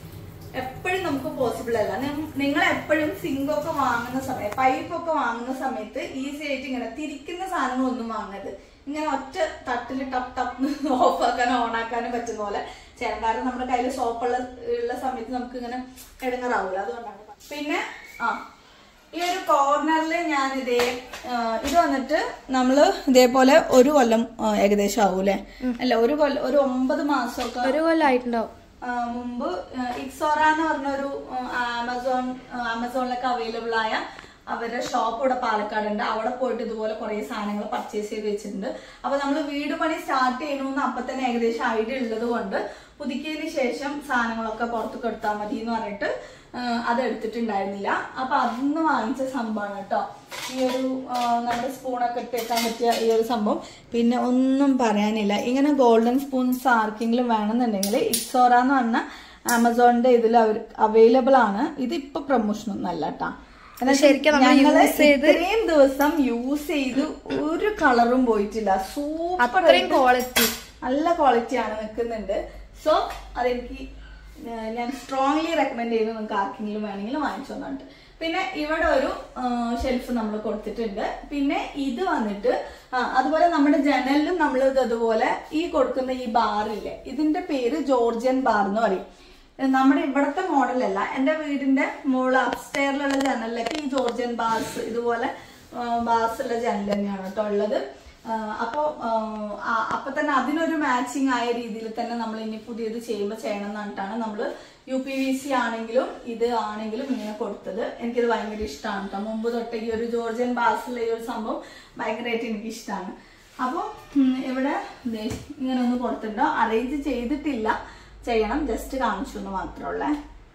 എപ്പോഴും നമുക്ക് പോസിബിൾ അല്ല നി- നിങ്ങൾ എപ്പോഴും സിങ്ക് ഒക്കെ വാങ്ങുന്ന സമയത്ത് പൈപ്പ് ഒക്കെ വാങ്ങുന്ന സമയത്ത് ഈസി ആയിട്ട് ഇങ്ങനെ തിരിക്കുന്ന സാധനങ്ങളൊന്നും വാങ്ങരുത് ഇങ്ങനെ ഒറ്റ തട്ടിൽ ടപ്പ് ടപ്പ് ഓഫ് ആക്കാനോ ഓൺ ആക്കാനോ പറ്റുന്ന പോലെ ചെയ്യണം കാരണം നമ്മുടെ കയ്യിൽ സോപ്പുള്ള ഉള്ള സമയത്ത് നമുക്ക് ഇങ്ങനെ ഇടങ്ങറാവൂല അതുകൊണ്ടാണ് പിന്നെ ആ ഈ ഒരു കോർണറിൽ ഞാൻ ഇതേ ആ, ഇത് വന്നിട്ട് നമ്മള് ഇതേപോലെ ഒരു കൊല്ലം ആ, ഏകദേശം ആവൂലേ അല്ല ഒരു കൊല്ലം ഒരു ഒമ്പത് മാസമൊക്കെ ഒരു കൊല്ലമായിട്ടുണ്ടാവും ആ, മുമ്പ് ഇക്സോറ എന്ന് പറഞ്ഞ ഒരു ആമസോൺ ആമസോണിലൊക്കെ അവൈലബിൾ ആയ അവരുടെ ഷോപ്പ് ഇവിടെ പാലക്കാട് ഉണ്ട് അവിടെ പോയിട്ട് ഇതുപോലെ കുറെ സാധനങ്ങൾ പർച്ചേസ് ചെയ്ത് വെച്ചിട്ടുണ്ട് അപ്പൊ നമ്മൾ വീട് പണി സ്റ്റാർട്ട് ചെയ്യണമെന്ന് അപ്പൊ തന്നെ ഏകദേശം ഐഡിയ ഉള്ളത് കൊണ്ട് പുതുക്കിയതിന് ശേഷം സാധനങ്ങളൊക്കെ പുറത്ത് കൊടുത്താൽ മതി എന്ന് പറഞ്ഞിട്ട് ആ, അത് എടുത്തിട്ടുണ്ടായിരുന്നില്ല അപ്പൊ അതിന്ന് വാങ്ങിച്ച സംഭവമാണ് കേട്ടോ ഈ ഒരു ആ, നമ്മുടെ സ്പൂണൊക്കെ ഇട്ടേക്കാൻ പറ്റിയ ഈ ഒരു സംഭവം പിന്നെ ഒന്നും പറയാനില്ല ഇങ്ങനെ ഗോൾഡൻ സ്പൂൺസ് ആർക്കെങ്കിലും വേണമെന്നുണ്ടെങ്കിൽ ഇക്സോറ എന്ന് പറഞ്ഞ ആമസോണിന്റെ ഇതിൽ അവർ അവൈലബിൾ ആണ് ഇത് ഇപ്പൊ പ്രൊമോഷൻ ഒന്നും അല്ല കേട്ടാ ശരിക്കും നമ്മൾ ഞങ്ങള് use ചെയ്ത് ഇത്രയും ദിവസം യൂസ് ചെയ്ത് ഒരു കളറും പോയിട്ടില്ല സൂപ്പർ അത്രയും ക്വാളിറ്റി നല്ല ക്വാളിറ്റി ആണ് നിൽക്കുന്നുണ്ട് സോ അതെനിക്ക് ഏർ ഞാൻ സ്ട്രോങ്ലി റെക്കമെൻഡ് ചെയ്യുന്നു നിങ്ങൾക്ക് ആർക്കെങ്കിലും വേണമെങ്കിൽ വാങ്ങിച്ചു തന്നിട്ട് പിന്നെ ഇവിടെ ഒരു ഷെൽഫ് നമ്മൾ കൊടുത്തിട്ടുണ്ട് പിന്നെ ഇത് വന്നിട്ട് ആ, അതുപോലെ നമ്മുടെ ജനലിലും നമ്മൾ ഇത് അതുപോലെ ഈ കൊടുക്കുന്ന ഈ ബാറില്ലേ ഇതിന്റെ പേര് ജോർജിയൻ ബാർ എന്ന് പറയും നമ്മുടെ ഇവിടുത്തെ മോഡലല്ല എൻ്റെ വീടിന്റെ മുകളിൽ അപ്സ്റ്റെയറിലുള്ള ജനലിലൊക്കെ ഈ ജോർജിയൻ ബാർസ് ഇതുപോലെ ബാർസ് ഉള്ള ജനൽ തന്നെയാണ് കേട്ടോ ഉള്ളത് അപ്പോൾ അപ്പൊ തന്നെ അതിനൊരു മാച്ചിങ് ആയ രീതിയിൽ തന്നെ നമ്മൾ ഇനി പുതിയത് ചെയ്യുമ്പോൾ ചെയ്യണം എന്നിട്ടാണ് നമ്മൾ യു പി വി സി ആണെങ്കിലും ഇത് ആണെങ്കിലും ഇങ്ങനെ കൊടുത്തത് എനിക്കിത് ഭയങ്കര ഇഷ്ടമാണ് കേട്ടോ മുമ്പ് തൊട്ടേ ഈ ഒരു ജോർജിയൻ ബാസിലെ ഈ ഒരു സംഭവം ഭയങ്കരമായിട്ട് എനിക്ക് ഇഷ്ടമാണ് അപ്പോൾ ഇവിടെ ദേ ഇങ്ങനെ ഒന്ന് കൊടുത്തിട്ടുണ്ടോ അറേഞ്ച് ചെയ്തിട്ടില്ല ചെയ്യണം ജസ്റ്റ് കാണിച്ചു എന്ന് മാത്രമുള്ളേ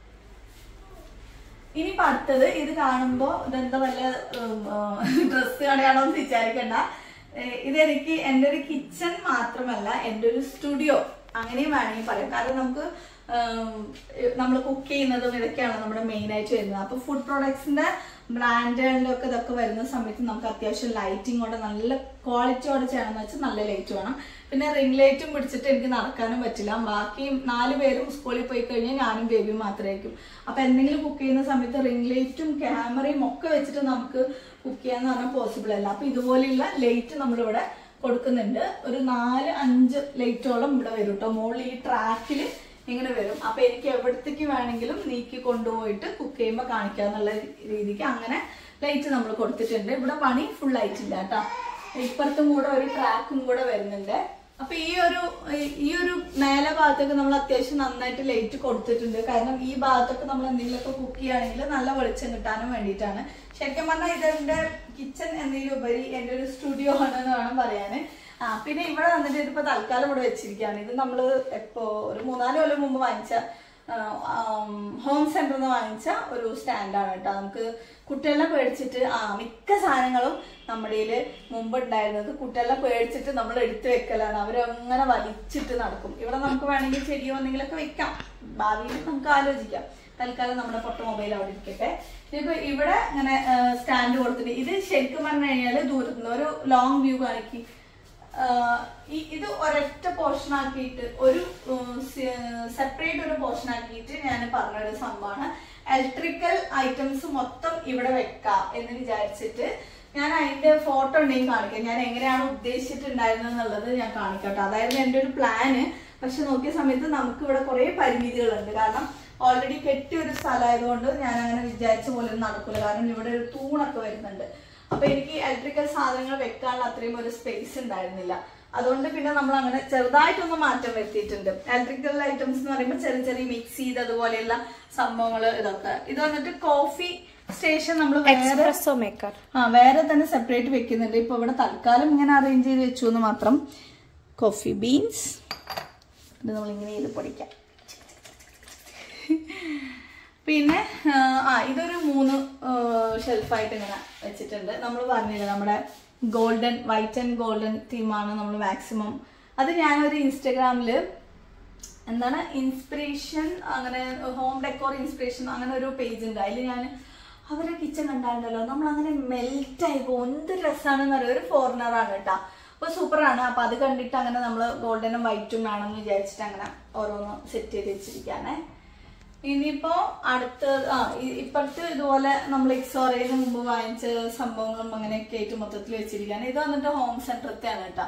ഇനിയിപ്പോ അടുത്തത് ഇത് കാണുമ്പോ ഇതെന്താ വല്ല ഡ്രസ് കടയാണോ എന്ന് വിചാരിക്കണ്ട ഏഹ് ഇതെനിക്ക് എൻ്റെ ഒരു കിച്ചൺ മാത്രമല്ല എൻ്റെ ഒരു സ്റ്റുഡിയോ അങ്ങനെയും വേണമെങ്കിൽ പറയാം കാരണം നമുക്ക് നമ്മൾ കുക്ക് ചെയ്യുന്നതും ഇതൊക്കെയാണ് നമ്മുടെ മെയിൻ ആയിട്ട് വരുന്നത് അപ്പൊ ഫുഡ് പ്രോഡക്ട്സിന്റെ ബ്രാൻഡുകളുടെ ഒക്കെ ഇതൊക്കെ വരുന്ന സമയത്ത് നമുക്ക് അത്യാവശ്യം ലൈറ്റിങ്ങോടെ നല്ല ക്വാളിറ്റിയോടെ ചെയ്യണമെന്ന് വെച്ചാൽ നല്ല ലൈറ്റ് വേണം പിന്നെ റിംഗ് ലൈറ്റും പിടിച്ചിട്ട് എനിക്ക് നടക്കാനും പറ്റില്ല ബാക്കി നാല് പേരും സ്കൂളിൽ പോയി കഴിഞ്ഞാൽ ഞാനും ബേബിയും മാത്രമായിരിക്കും അപ്പൊ എന്തെങ്കിലും കുക്ക് ചെയ്യുന്ന സമയത്ത് റിംഗ് ലൈറ്റും ക്യാമറയും ഒക്കെ വെച്ചിട്ട് നമുക്ക് കുക്ക് ചെയ്യാന്ന് പറഞ്ഞാൽ പോസിബിൾ അല്ല അപ്പൊ ഇതുപോലെയുള്ള ലൈറ്റ് നമ്മളിവിടെ കൊടുക്കുന്നുണ്ട് ഒരു നാല് അഞ്ച് ലൈറ്റോളം ഇവിടെ വരും കേട്ടോ മുകളിൽ ഈ ട്രാക്കിൽ ഇങ്ങനെ വരും അപ്പൊ എനിക്ക് എവിടത്തേക്ക് വേണമെങ്കിലും നീക്കി കൊണ്ടുപോയിട്ട് കുക്ക് ചെയ്യുമ്പോൾ കാണിക്കാന്നുള്ള രീതിക്ക് അങ്ങനെ ലൈറ്റ് നമ്മൾ കൊടുത്തിട്ടുണ്ട് ഇവിടെ പണി ഫുൾ ആയിട്ടില്ല കേട്ടോ ഇപ്പുറത്തും കൂടെ ഒരു ട്രാക്കും കൂടെ വരുന്നുണ്ട് അപ്പൊ ഈ ഒരു ഈ- ഈ ഒരു മേലെ ഭാഗത്തൊക്കെ നമ്മൾ അത്യാവശ്യം നന്നായിട്ട് ലൈറ്റ് കൊടുത്തിട്ടുണ്ട് കാരണം ഈ ഭാഗത്തൊക്കെ നമ്മൾ എന്തെങ്കിലുമൊക്കെ കുക്ക് ചെയ്യുകയാണെങ്കിൽ നല്ല വെളിച്ചം കിട്ടാനും വേണ്ടിയിട്ടാണ് ശരിക്കും പറഞ്ഞാൽ ഇതെന്റെ കിച്ചൺ എന്തെങ്കിലും ഉപരി എന്റെ ഒരു സ്റ്റുഡിയോ ആണെന്ന് വേണം പറയാന് ആ പിന്നെ ഇവിടെ വന്നിട്ട് ഇതിപ്പോ തൽക്കാലം ഇവിടെ വെച്ചിരിക്കുകയാണ് ഇത് നമ്മള് എപ്പോ ഒരു മൂന്നാല് കൊല്ലം മുമ്പ് വാങ്ങിച്ച ഹോം സെന്ററിൽ നിന്ന് വാങ്ങിച്ച ഒരു സ്റ്റാൻഡാണ് കേട്ടോ നമുക്ക് കുട്ടികളെ പേടിച്ചിട്ട് ആ മിക്ക സാധനങ്ങളും നമ്മുടെ കയ്യില് മുമ്പ് ഉണ്ടായിരുന്നത് കുട്ടികളെ പേടിച്ചിട്ട് നമ്മൾ എടുത്തു വെക്കലാണ് അവരങ്ങനെ വലിച്ചിട്ട് നടക്കും ഇവിടെ നമുക്ക് വേണമെങ്കിൽ ചെടിയോ എന്തെങ്കിലുമൊക്കെ വെക്കാം ഭാവിയിൽ നമുക്ക് ആലോചിക്കാം തൽക്കാലം നമ്മുടെ പൊട്ട മൊബൈൽ അവിടെ ഇരിക്കട്ടെ ഇപ്പൊ ഇവിടെ ഇങ്ങനെ സ്റ്റാൻഡ് കൊടുത്തിട്ട് ഇത് ശരിക്കും പറഞ്ഞു കഴിഞ്ഞാൽ ദൂരത്ത് നിന്ന് ഒരു ലോങ് വ്യൂ കാണിക്കി ആഹ് ഈ- ഇത് ഒരൊറ്റ പോർഷൻ ആക്കിയിട്ട് ഒരു സെപ്പറേറ്റ് ഒരു പോർഷൻ ആക്കിയിട്ട് ഞാൻ പറഞ്ഞൊരു സംഭവമാണ് ഇലക്ട്രിക്കൽ ഐറ്റംസ് മൊത്തം ഇവിടെ വെക്കാം എന്ന് വിചാരിച്ചിട്ട് ഞാൻ അതിന്റെ ഫോട്ടോ ഉണ്ടെങ്കിൽ കാണിക്കാം ഞാൻ എങ്ങനെയാണ് ഉദ്ദേശിച്ചിട്ടുണ്ടായിരുന്നത് എന്നുള്ളത് ഞാൻ കാണിക്കട്ടെ അതായിരുന്നു എൻ്റെ ഒരു പ്ലാന് പക്ഷെ നോക്കിയ സമയത്ത് നമുക്ക് ഇവിടെ കുറെ പരിമിതികളുണ്ട് കാരണം ഓൾറെഡി കെട്ടിയ ഒരു സ്ഥലമായതുകൊണ്ട് ഞാൻ അങ്ങനെ വിചാരിച്ച പോലെ ഒന്നും നടക്കില്ല കാരണം ഇവിടെ ഒരു തൂണൊക്കെ വരുന്നുണ്ട് അപ്പൊ എനിക്ക് ഇലക്ട്രിക്കൽ സാധനങ്ങൾ വെക്കാനുള്ള അത്രയും ഒരു സ്പേസ് ഉണ്ടായിരുന്നില്ല അതുകൊണ്ട് പിന്നെ നമ്മൾ അങ്ങനെ ചെറുതായിട്ടൊന്ന് മാറ്റം വരുത്തിയിട്ടുണ്ട് ഇലക്ട്രിക്കൽ ഐറ്റംസ് എന്ന് പറയുമ്പോൾ ചെറിയ ചെറിയ മിക്സ് ചെയ്ത് അതുപോലെയുള്ള സംഭവങ്ങൾ ഇതൊക്കെ ഇത് വന്നിട്ട് കോഫി സ്റ്റേഷൻ നമ്മൾ വേറെ എക്സ്പ്രസോ മേക്കർ ആ വേറെ തന്നെ സെപ്പറേറ്റ് വെക്കുന്നുണ്ട് ഇപ്പൊ ഇവിടെ തൽക്കാലം ഇങ്ങനെ അറേഞ്ച് ചെയ്ത് വെച്ചു എന്ന് മാത്രം കോഫി ബീൻസ് ഇത് നമ്മൾ ഇങ്ങനെ ചെയ്ത് പൊടിക്കാം പിന്നെ ആ, ആ ഇതൊരു മൂന്ന് ഷെൽഫായിട്ട് ഇങ്ങനെ വെച്ചിട്ടുണ്ട് നമ്മൾ പറഞ്ഞില്ല നമ്മുടെ ഗോൾഡൻ വൈറ്റ് ആൻഡ് ഗോൾഡൻ തീമാണ് നമ്മൾ മാക്സിമം അത് ഞാനൊരു ഇൻസ്റ്റഗ്രാമില് എന്താണ് ഇൻസ്പിറേഷൻ അങ്ങനെ ഹോം ഡെക്കോർ ഇൻസ്പിറേഷൻ അങ്ങനെ ഒരു പേജ് ഉണ്ട് അതിൽ ഞാൻ അവരുടെ കിച്ചൺ കണ്ടായിരുന്നല്ലോ നമ്മൾ അങ്ങനെ മെൽറ്റ് ആയി പോകും എന്ത് രസമാണെന്ന് അറിയാം ഒരു ഫോറിനർ ആണ് കേട്ടോ അപ്പൊ സൂപ്പറാണ് അപ്പൊ അത് കണ്ടിട്ട് അങ്ങനെ നമ്മൾ ഗോൾഡനും വൈറ്റും വേണമെന്ന് വിചാരിച്ചിട്ട് അങ്ങനെ ഓരോന്ന് സെറ്റ് ചെയ്ത് വെച്ചിരിക്കാനേ ഇനിയിപ്പോ അടുത്ത ആ ഇ- ഇപ്പുറത്ത് ഇതുപോലെ നമ്മൾ എക്സോറയിൽ മുമ്പ് വാങ്ങിച്ച സംഭവങ്ങളും അങ്ങനെയൊക്കെ ആയിട്ട് മൊത്തത്തിൽ വെച്ചിരിക്കുകയാണ് ഇത് വന്നിട്ട് ഹോം സെന്ററത്തെയാണ് കേട്ടോ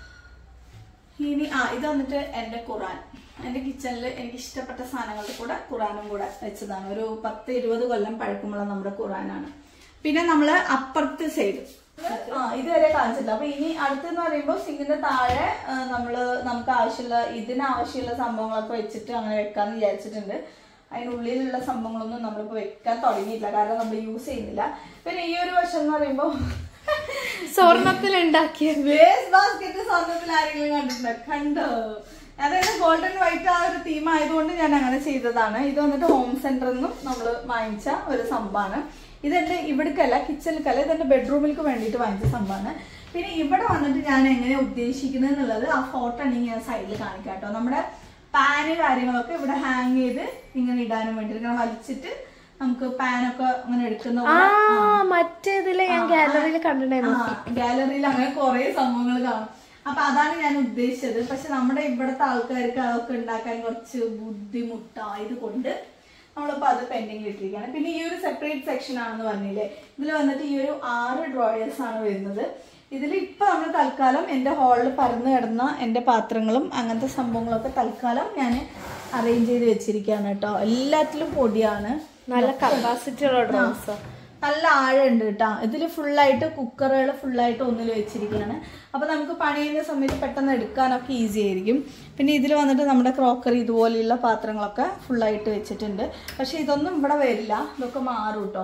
ഇനി ആ ഇത് വന്നിട്ട് എന്റെ ഖുറാൻ എന്റെ കിച്ചണിൽ എനിക്ക് ഇഷ്ടപ്പെട്ട സാധനങ്ങളുടെ കൂടെ ഖുറാനും കൂടെ വെച്ചതാണ് ഒരു പത്ത് ഇരുപത് കൊല്ലം പഴക്കമുള്ള നമ്മുടെ ഖുറാനാണ് പിന്നെ നമ്മള് അപ്പുറത്തെ സൈഡ് ആ ഇതുവരെ കാണിച്ചില്ല അപ്പൊ ഇനി അടുത്തെന്ന് പറയുമ്പോൾ സിങ്കിന്റെ താഴെ ആ, നമ്മള് നമുക്ക് ആവശ്യമുള്ള ഇതിന് ആവശ്യമുള്ള സംഭവങ്ങളൊക്കെ വെച്ചിട്ട് അങ്ങനെ വെക്കാന്ന് വിചാരിച്ചിട്ടുണ്ട് അതിനുള്ളിലുള്ള സംഭവങ്ങളൊന്നും നമ്മളിപ്പോ വെക്കാൻ തുടങ്ങിയിട്ടില്ല കാരണം നമ്മൾ യൂസ് ചെയ്യുന്നില്ല പിന്നെ ഈ ഒരു വശം എന്ന് പറയുമ്പോൾ സ്വർണത്തിൽ ഉണ്ടാക്കിയ വേസ്റ്റ് ബാസ്കറ്റ് സ്വർണ്ണത്തിൽ ആരെങ്കിലും കണ്ടിട്ടുണ്ടോ കണ്ടോ അതായത് ഗോൾഡൻ വൈറ്റ് ആ ഒരു തീം ആയതുകൊണ്ട് ഞാൻ അങ്ങനെ ചെയ്തതാണ് ഇത് വന്നിട്ട് ഹോം സെന്ററിൽ നിന്നും നമ്മൾ വാങ്ങിച്ച ഒരു സംഭവമാണ് ഇതെന്റെ ഇവിടേക്കല്ല കിച്ചണിലേക്കല്ല ഇതെന്റെ ബെഡ്റൂമിലേക്ക് വേണ്ടിയിട്ട് വാങ്ങിച്ച സംഭവമാണ് പിന്നെ ഇവിടെ വന്നിട്ട് ഞാൻ എങ്ങനെ ഉദ്ദേശിക്കുന്നത് എന്നുള്ളത് ആ ഫോട്ടോ ആണെങ്കിൽ ഞാൻ സൈഡിൽ കാണിക്കാം കേട്ടോ നമ്മുടെ പാന് കാര്യങ്ങളൊക്കെ ഇവിടെ ഹാങ് ചെയ്ത് ഇങ്ങനെ ഇടാനും വേണ്ടിയിട്ട് ഇങ്ങനെ വലിച്ചിട്ട് നമുക്ക് പാനൊക്കെ അങ്ങനെ എടുക്കുന്ന ആ പോലെ മറ്റേതില് ഞാൻ ഗാലറിയിൽ കണ്ടിട്ടുണ്ടായിരുന്നു ഗാലറിയിൽ അങ്ങനെ കുറെ സംഭവങ്ങൾ കാണും അപ്പൊ അതാണ് ഞാൻ ഉദ്ദേശിച്ചത് പക്ഷെ നമ്മുടെ ഇവിടുത്തെ ആൾക്കാർക്ക് അതൊക്കെ ഉണ്ടാക്കാൻ കുറച്ച് ബുദ്ധിമുട്ടായത് കൊണ്ട് നമ്മളിപ്പോ അത് പെൻഡിങ് ഇട്ടിരിക്കുകയാണ് പിന്നെ ഈ ഒരു സെപ്പറേറ്റ് സെക്ഷൻ ആണെന്ന് പറഞ്ഞില്ലേ ഇതിൽ വന്നിട്ട് ഈ ഒരു ആറ് ഡ്രോയേഴ്സ് ആണ് വരുന്നത് ഇതിൽ ഇപ്പൊ നമ്മൾ തൽക്കാലം എന്റെ ഹാളിൽ പരന്നു കിടന്ന എന്റെ പാത്രങ്ങളും അങ്ങനത്തെ സംഭവങ്ങളൊക്കെ തൽക്കാലം ഞാൻ അറേഞ്ച് ചെയ്ത് വെച്ചിരിക്കുകയാണ് കേട്ടോ എല്ലാത്തിലും പൊടിയാണ് നല്ല കപ്പാസിറ്റി ഉള്ള ഡ്രോസ് നല്ല ആഴമുണ്ട് കേട്ടോ ഇതിൽ ഫുള്ളായിട്ട് കുക്കറുകൾ ഫുള്ളായിട്ട് ഒന്നിൽ വെച്ചിരിക്കുകയാണ് അപ്പോൾ നമുക്ക് പണി ചെയ്യുന്ന സമയത്ത് പെട്ടെന്ന് എടുക്കാനൊക്കെ ഈസി ആയിരിക്കും പിന്നെ ഇതിൽ വന്നിട്ട് നമ്മുടെ ക്രോക്കറി ഇതുപോലെയുള്ള പാത്രങ്ങളൊക്കെ ഫുള്ളായിട്ട് വെച്ചിട്ടുണ്ട് പക്ഷെ ഇതൊന്നും ഇവിടെ വരില്ല ഇതൊക്കെ മാറും കേട്ടോ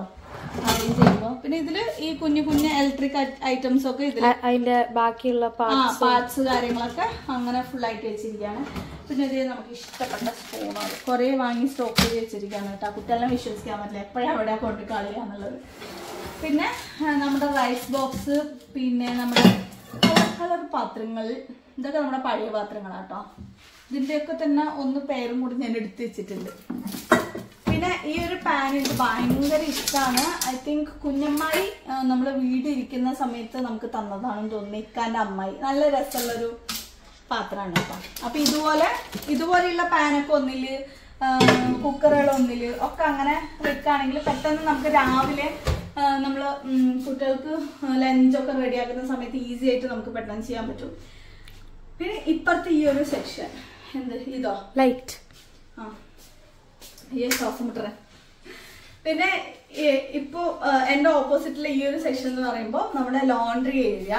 അറേഞ്ച് ചെയ്യുമ്പോൾ പിന്നെ ഇതില് ഈ കുഞ്ഞു കുഞ്ഞു ഇലക്ട്രിക് ഐറ്റംസ് ഒക്കെ ഇതിൽ അ- അതിന്റെ ബാക്കിയുള്ള ആ പാർട്സ് പാർട്സ് കാര്യങ്ങളൊക്കെ അങ്ങനെ full ആയിട്ട് വെച്ചിരിക്കുകയാണ് പിന്നെ ഇത് നമുക്ക് ഇഷ്ടപ്പെട്ട സ്പൂണുകൾ കുറേ വാങ്ങി സ്റ്റോക്ക് ചെയ്ത് വെച്ചിരിക്കുകയാണ് കേട്ടോ കുട്ടികളെ വിശ്വസിക്കാൻ പറ്റില്ല എപ്പോഴും അവിടെ കൊണ്ട് കളയാന്നുള്ളത് പിന്നെ ആ, നമ്മുടെ റൈസ് ബോക്സ് പിന്നെ നമ്മുടെ കളർ കളർ പാത്രങ്ങൾ ഇതൊക്കെ നമ്മുടെ പഴയ പാത്രങ്ങളാട്ടോ ഇതിൻ്റെയൊക്കെ തന്നെ ഒന്ന് പേരും കൂടി ഞാൻ എടുത്ത് വെച്ചിട്ടുണ്ട് പിന്നെ ഈ ഒരു പാൻ എനിക്ക് ഭയങ്കര ഇഷ്ടമാണ് ഐ തിങ്ക് കുഞ്ഞമ്മായി നമ്മൾ വീട് ഇരിക്കുന്ന സമയത്ത് നമുക്ക് തന്നതാണെന്ന് തോന്നുന്നു ഇക്കാന്റെ അമ്മായി നല്ല രസമുള്ളൊരു പാത്രമാണ് കേട്ടോ അപ്പൊ ഇതുപോലെ ഇതുപോലെയുള്ള പാനൊക്കെ ഒന്നില് കുക്കറുകൾ ഒന്നില് ഒക്കെ അങ്ങനെ വെക്കുകയാണെങ്കിൽ പെട്ടെന്ന് നമുക്ക് രാവിലെ ആ, നമ്മള് ഉം, കുട്ടികൾക്ക് ലഞ്ചൊക്കെ റെഡിയാക്കുന്ന സമയത്ത് ഈസി ആയിട്ട് നമുക്ക് പെട്ടെന്ന് ചെയ്യാൻ പറ്റും പിന്നെ ഇപ്പുറത്തെ ഈ ഒരു സെക്ഷൻ എന്ത് ഇതോ ലൈറ്റ് ആ ഈ ശ്വാസം മുട്ടറ പിന്നെ ഈ- ഇപ്പോ ആ, എന്റെ ഓപ്പോസിറ്റിലെ ഈ ഒരു സെക്ഷൻ എന്ന് പറയുമ്പോൾ നമ്മുടെ ലോണ്ടറി ഏരിയ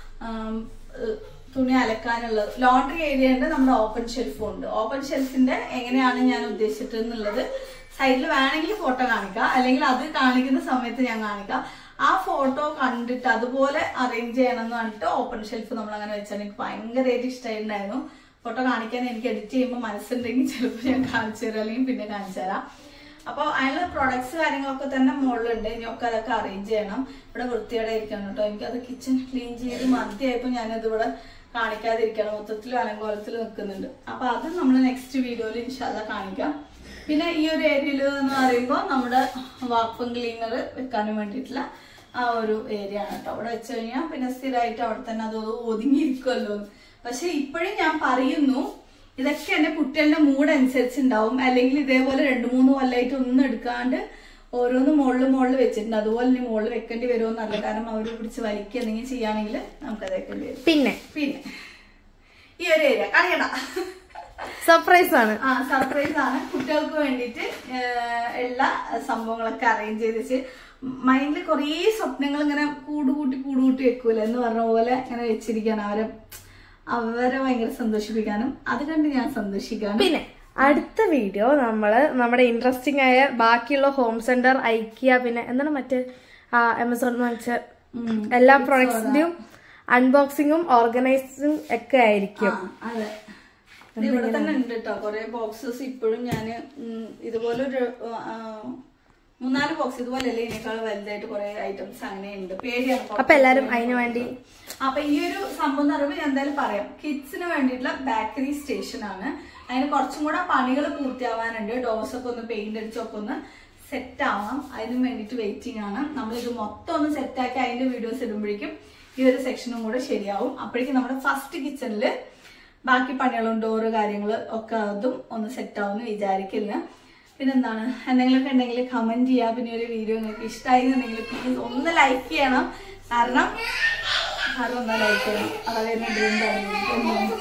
തുണി അലക്കാനുള്ള ലോണ്ടറി ഏരിയ ഉണ്ട് നമ്മുടെ ഓപ്പൺ ഷെൽഫും ഉണ്ട് ഓപ്പൺ ഷെൽഫിന്റെ എങ്ങനെയാണ് ഞാൻ ഉദ്ദേശിച്ചിട്ട് എന്നുള്ളത് സൈഡിൽ വേണമെങ്കിൽ ഫോട്ടോ കാണിക്കാം അല്ലെങ്കിൽ അത് കാണിക്കുന്ന സമയത്ത് ഞാൻ കാണിക്കാം ആ ഫോട്ടോ കണ്ടിട്ട് അതുപോലെ അറേഞ്ച് ചെയ്യണം എന്ന് പറഞ്ഞിട്ട് ഓപ്പൺ ഷെൽഫ് നമ്മൾ അങ്ങനെ വെച്ചാൽ എനിക്ക് ഭയങ്കരമായിട്ട് ഇഷ്ടമായിട്ടുണ്ടായിരുന്നു ഫോട്ടോ കാണിക്കാൻ എനിക്ക് എഡിറ്റ് ചെയ്യുമ്പോൾ മനസ്സുണ്ടെങ്കിൽ ചിലപ്പോൾ ഞാൻ കാണിച്ചു തരാം അല്ലെങ്കിൽ പിന്നെ കാണിച്ചു തരാം അപ്പോൾ അതിനുള്ള പ്രൊഡക്ട്സ് കാര്യങ്ങളൊക്കെ തന്നെ മുകളിലുണ്ട് ഇനി ഒക്കെ അതൊക്കെ അറേഞ്ച് ചെയ്യണം ഇവിടെ വൃത്തിയോടെ ഇരിക്കണം കേട്ടോ എനിക്കത് കിച്ചൺ ക്ലീൻ ചെയ്ത് മതിയായപ്പോൾ ഞാനത് ഇവിടെ കാണിക്കാതിരിക്കണം മൊത്തത്തിൽ അലങ്കോലത്തിൽ നിൽക്കുന്നുണ്ട് അപ്പൊ അത് നമ്മൾ നെക്സ്റ്റ് വീഡിയോയിൽ ഇൻഷാല്ല കാണിക്കാം പിന്നെ ഈ ഒരു ഏരിയയിൽ എന്ന് പറയുമ്പോൾ നമ്മുടെ വാക്വം ക്ലീനർ വെക്കാനും വേണ്ടിയിട്ടുള്ള ആ ഒരു ഏരിയ ആണ് കേട്ടോ അവിടെ വെച്ച് കഴിഞ്ഞാൽ പിന്നെ സ്ഥിരമായിട്ട് അവിടെ തന്നെ അത് ഒതുങ്ങിയിരിക്കുമല്ലോ പക്ഷെ ഇപ്പോഴും ഞാൻ പറയുന്നു ഇതൊക്കെ എന്റെ കുട്ടികളുടെ മൂഡ് അനുസരിച്ച് ഉണ്ടാവും അല്ലെങ്കിൽ ഇതേപോലെ രണ്ടു മൂന്ന് കൊല്ലമായിട്ട് ഒന്നും എടുക്കാണ്ട് ഓരോന്ന് മുകളിൽ മുകളിൽ വെച്ചിട്ടുണ്ട് അതുപോലെ ഇനി മുകളിൽ വെക്കേണ്ടി വരുമോന്നല്ല കാരണം അവർ പിടിച്ച് വലിക്കുക എന്തെങ്കിലും ചെയ്യുകയാണെങ്കിൽ നമുക്കത് വെക്കേണ്ടി വരും പിന്നെ പിന്നെ ഈ ഒരു ഏരിയ കളിയണ്ട സർപ്രൈസ് ആണ് ആ സർപ്രൈസ് ആണ് കുട്ടികൾക്ക് വേണ്ടിയിട്ട് ഏഹ്, എല്ലാ സംഭവങ്ങളൊക്കെ അറേഞ്ച് ചെയ്ത് വെച്ച് മൈൻഡിൽ കുറേ സ്വപ്നങ്ങൾ ഇങ്ങനെ കൂടുകൂട്ടി കൂടുകൂട്ടി വെക്കൂല എന്ന് പറഞ്ഞ പോലെ ഇങ്ങനെ വെച്ചിരിക്കാണ് അവരെ അവരെ ഭയങ്കര സന്തോഷിപ്പിക്കാനും അത് കണ്ട് ഞാൻ സന്തോഷിക്കാനും പിന്നെ അടുത്ത വീഡിയോ നമ്മള് നമ്മുടെ ഇൻട്രസ്റ്റിംഗ് ആയ ബാക്കിയുള്ള ഹോം സെന്റർ ഐക്കിയ പിന്നെ എന്താണ് മറ്റേ ആമസോൺ വെച്ച എല്ലാ പ്രൊഡക്ട്സിന്റെയും അൺബോക്സിങ്ങും ഓർഗനൈസിങ് ഒക്കെ ആയിരിക്കും ആ, അതെ ഇത് ഇവിടെ തന്നെ ഉണ്ട് കേട്ടോ കൊറേ ബോക്സസ് ഇപ്പോഴും ഞാൻ ഇതുപോലെ ഒരു ആ, മൂന്നാല് ബോക്സ് ഇതുപോലെ അല്ലേ ഇതിനേക്കാൾ വലുതായിട്ട് കുറെ ഐറ്റംസ് അങ്ങനെ ഉണ്ട് പേടിയാണ് അപ്പൊ എല്ലാരും അതിനു വേണ്ടി അപ്പൊ ഈ ഒരു സംഭവം എന്ന് പറയുമ്പോൾ ഞാൻ എന്തായാലും പറയാം കിഡ്സിന് വേണ്ടിയിട്ടുള്ള ബേക്കറി സ്റ്റേഷൻ ആണ് അതിന് കുറച്ചും കൂടെ പണികൾ പൂർത്തിയാവാനുണ്ട് ഡോസ് ഒക്കെ ഒന്ന് പെയിന്റ് അടിച്ചൊക്കെ ഒന്ന് സെറ്റ് ആവാം അതിന് വേണ്ടിയിട്ട് വെയിറ്റിംഗ് ആണ് നമ്മൾ ഇത് മൊത്തം ഒന്ന് സെറ്റ് ആക്കി അതിന്റെ വീഡിയോസ് ഇടുമ്പോഴേക്കും ഈ ഒരു സെക്ഷനും കൂടെ ശരിയാവും അപ്പോഴേക്കും നമ്മുടെ ഫസ്റ്റ് കിച്ചണില് ബാക്കി പണികളും ഡോറ് കാര്യങ്ങൾ ഒക്കെ അതും ഒന്ന് സെറ്റ് ആവുമെന്ന് വിചാരിക്കില്ല പിന്നെന്താണ് എന്തെങ്കിലുമൊക്കെ ഉണ്ടെങ്കിൽ കമന്റ് ചെയ്യുക പിന്നെ ഒരു വീഡിയോ നിങ്ങൾക്ക് ഇഷ്ടമായി എന്നുണ്ടെങ്കിൽ പ്ലീസ് ഒന്ന് ലൈക്ക് ചെയ്യണം കാരണം കാരണം ഒന്ന് ലൈക്ക് ചെയ്യണം അതായത് എന്നെ ഡ്രീം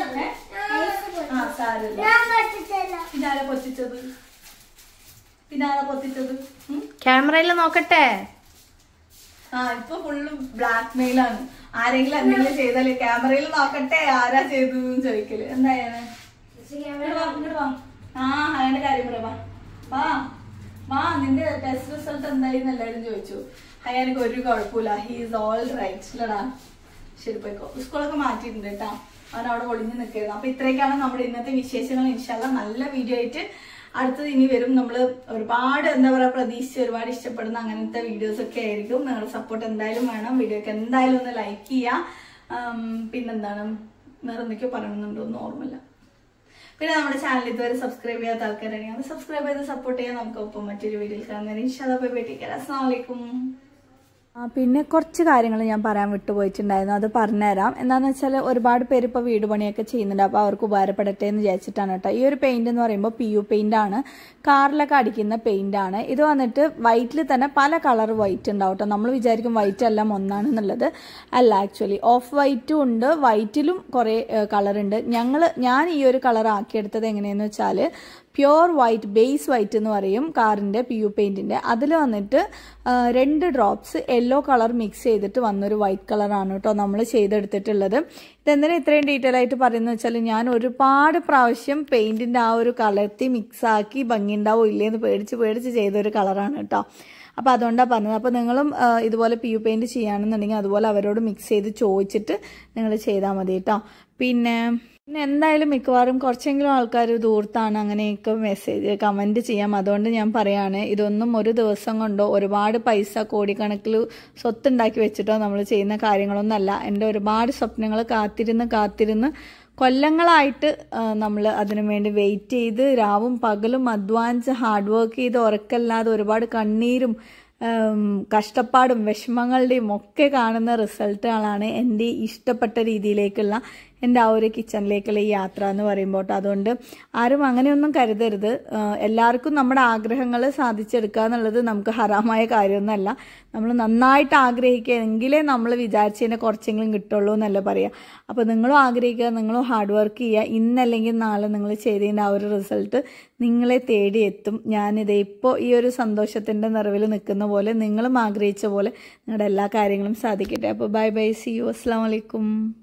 ആ സാരമില്ല പിന്നാലെ പൊത്തിച്ചത് പിന്നാലെ പൊത്തിച്ചത് ഉം? ക്യാമറയിൽ നോക്കട്ടെ ആ ഇപ്പൊ ഫുള്ള് ബ്ലാക്ക് മെയിലാണ് ആരെങ്കിലും എന്തെങ്കിലും ചെയ്താല് ക്യാമറയിൽ നോക്കട്ടെ ആരാ ചെയ്തതെന്ന് ചോദിക്കല് എന്തായാലും ഇങ്ങട് വാ, ഇങ്ങട് വാ. ആ അയാളുടെ കാര്യം പറയാ വാ. വാ വാ നിന്റെ ടെസ്റ്റ് റിസൾട്ട് എന്തായിരുന്നു എല്ലാവരും ചോദിച്ചു അയാൾക്ക് ഒരു കുഴപ്പമില്ല ഹി ഈസ് ഓൾ റൈറ്റ് ഇല്ലടാ ശരി പോയിക്കോ സ്കൂളൊക്കെ മാറ്റിയിട്ടുണ്ട് കേട്ടോ അവൻ അവിടെ ഒളിഞ്ഞു നിൽക്കുന്നത് അപ്പൊ ഇത്രയൊക്കെയാണ് നമ്മുടെ ഇന്നത്തെ വിശേഷങ്ങൾ ഇൻഷാല്ല നല്ല വീഡിയോ ആയിട്ട് അടുത്തത് ഇനി വരും നമ്മൾ ഒരുപാട് എന്താ പറയാ പ്രതീക്ഷിച്ച് ഒരുപാട് ഇഷ്ടപ്പെടുന്ന അങ്ങനത്തെ വീഡിയോസ് ഒക്കെ ആയിരിക്കും നിങ്ങളുടെ സപ്പോർട്ട് എന്തായാലും വേണം വീഡിയോക്ക് എന്തായാലും ഒന്ന് ലൈക്ക് ചെയ്യുക ആം, പിന്നെന്താണ് വേറെ എന്തൊക്കെയോ പറയണമെന്നുണ്ടോ ഓർമ്മയില്ല പിന്നെ നമ്മുടെ ചാനൽ ഇതുവരെ സബ്സ്ക്രൈബ് ചെയ്യാത്ത ആൾക്കാരാണെങ്കിൽ അത് സബ്സ്ക്രൈബ് ചെയ്ത് സപ്പോർട്ട് ചെയ്യാൻ നമുക്ക് ഒപ്പം മറ്റൊരു വീഡിയോയിൽ കാണുന്നതിന് ഇൻഷാല്ലാ പോയി വെട്ടിക്കാം അസ്സാം വലൈക്കും ആ, പിന്നെ കുറച്ച് കാര്യങ്ങൾ ഞാൻ പറയാൻ വിട്ടുപോയിട്ടുണ്ടായിരുന്നു അത് പറഞ്ഞുതരാം എന്താണെന്ന് വെച്ചാൽ ഒരുപാട് പേര് ഇപ്പോൾ വീട് പണിയൊക്കെ ചെയ്യുന്നുണ്ട് അപ്പോൾ അവർക്ക് ഉപകാരപ്പെടട്ടെ എന്ന് വിചാരിച്ചിട്ടാണ് കേട്ടോ ഈ ഒരു പെയിന്റ് എന്ന് പറയുമ്പോൾ പി യു പെയിന്റ് ആണ് കാറിലൊക്കെ അടിക്കുന്ന പെയിന്റ് ആണ് ഇത് വന്നിട്ട് വൈറ്റിൽ തന്നെ പല കളർ വൈറ്റ് ഉണ്ടാവും കേട്ടോ നമ്മൾ വിചാരിക്കും വൈറ്റ് എല്ലാം ഒന്നാണെന്നുള്ളത് അല്ല ആക്ച്വലി ഓഫ് വൈറ്റും ഉണ്ട് വൈറ്റിലും കുറേ കളർ ഉണ്ട് ഞങ്ങൾ ഞാൻ ഈ ഒരു കളർ ആക്കിയെടുത്തത് എങ്ങനെയെന്ന് വെച്ചാൽ പ്യുവർ വൈറ്റ് ബേസ് വൈറ്റ് എന്ന് പറയും കാറിന്റെ പി യു പെയിന്റിന്റെ അതിൽ വന്നിട്ട് ആ, രണ്ട് ഡ്രോപ്സ് യെല്ലോ കളർ മിക്സ് ചെയ്തിട്ട് വന്നൊരു വൈറ്റ് കളറാണ് കേട്ടോ നമ്മൾ ചെയ്തെടുത്തിട്ടുള്ളത് ഇതെന്തിനാ ഇത്രയും ഡീറ്റെയിൽ ആയിട്ട് പറയുന്നത് വെച്ചാൽ ഞാൻ ഒരുപാട് പ്രാവശ്യം പെയിന്റിന്റെ ആ ഒരു കലർത്തി മിക്സ് ആക്കി ഭംഗി ഉണ്ടാവോ ഇല്ലേന്ന് പേടിച്ച് പേടിച്ച് ചെയ്തൊരു കളറാണ് കേട്ടോ അപ്പോൾ അതുകൊണ്ടാണ് പറഞ്ഞത് അപ്പോൾ നിങ്ങളും ആ, ഇതുപോലെ പി യു പെയിൻറ് ചെയ്യുകയാണെന്നുണ്ടെങ്കിൽ അതുപോലെ അവരോട് മിക്സ് ചെയ്ത് ചോദിച്ചിട്ട് നിങ്ങൾ ചെയ്താൽ മതി കേട്ടോ പിന്നെ പിന്നെ എന്തായാലും മിക്കവാറും കുറച്ചെങ്കിലും ആൾക്കാർ ദൂർത്താണ് അങ്ങനെയൊക്കെ മെസ്സേജ് കമൻറ്റ് ചെയ്യാം അതുകൊണ്ട് ഞാൻ പറയാണ് ഇതൊന്നും ഒരു ദിവസം കൊണ്ടോ ഒരുപാട് പൈസ കോടിക്കണക്കിൽ സ്വത്തുണ്ടാക്കി വെച്ചിട്ടോ നമ്മൾ ചെയ്യുന്ന കാര്യങ്ങളൊന്നല്ല എൻ്റെ ഒരുപാട് സ്വപ്നങ്ങൾ കാത്തിരുന്ന് കാത്തിരുന്ന് കൊല്ലങ്ങളായിട്ട് നമ്മൾ അതിനു വേണ്ടി വെയിറ്റ് ചെയ്ത് രാവും പകലും അധ്വാനിച്ച് ഹാർഡ് വർക്ക് ചെയ്ത് ഉറക്കല്ലാതെ ഒരുപാട് കണ്ണീരും ഉം, കഷ്ടപ്പാടും വിഷമങ്ങളുടെയും ഒക്കെ കാണുന്ന റിസൾട്ടുകളാണ് എൻ്റെ ഇഷ്ടപ്പെട്ട രീതിയിലേക്കുള്ള എൻ്റെ ആ ഒരു കിച്ചണിലേക്കുള്ള ഈ യാത്ര എന്ന് പറയുമ്പോൾ ട്ടോ. അതുകൊണ്ട് ആരും അങ്ങനെയൊന്നും കരുതരുത് ആ, എല്ലാവർക്കും നമ്മുടെ ആഗ്രഹങ്ങൾ സാധിച്ചെടുക്കുക എന്നുള്ളത് നമുക്ക് ഹറാമായ കാര്യമൊന്നുമല്ല നമ്മൾ നന്നായിട്ട് ആഗ്രഹിക്കുക എങ്കിലേ നമ്മൾ വിചാരിച്ചതിനെ കുറച്ചെങ്കിലും കിട്ടുള്ളൂ എന്നല്ല പറയുക അപ്പോൾ നിങ്ങളും ആഗ്രഹിക്കുക നിങ്ങളും ഹാർഡ് വർക്ക് ചെയ്യുക ഇന്നല്ലെങ്കിൽ നാളെ നിങ്ങൾ ചെയ്തതിൻ്റെ ആ ഒരു റിസൾട്ട് നിങ്ങളെ തേടിയെത്തും ഞാനിത് ഇപ്പോൾ ഈ ഒരു സന്തോഷത്തിൻ്റെ നിറവിൽ നിൽക്കുന്ന പോലെ നിങ്ങളും ആഗ്രഹിച്ച പോലെ നിങ്ങളുടെ എല്ലാ കാര്യങ്ങളും സാധിക്കട്ടെ അപ്പോൾ ബൈ ബൈ സി യു അസ്സാം വലൈക്കും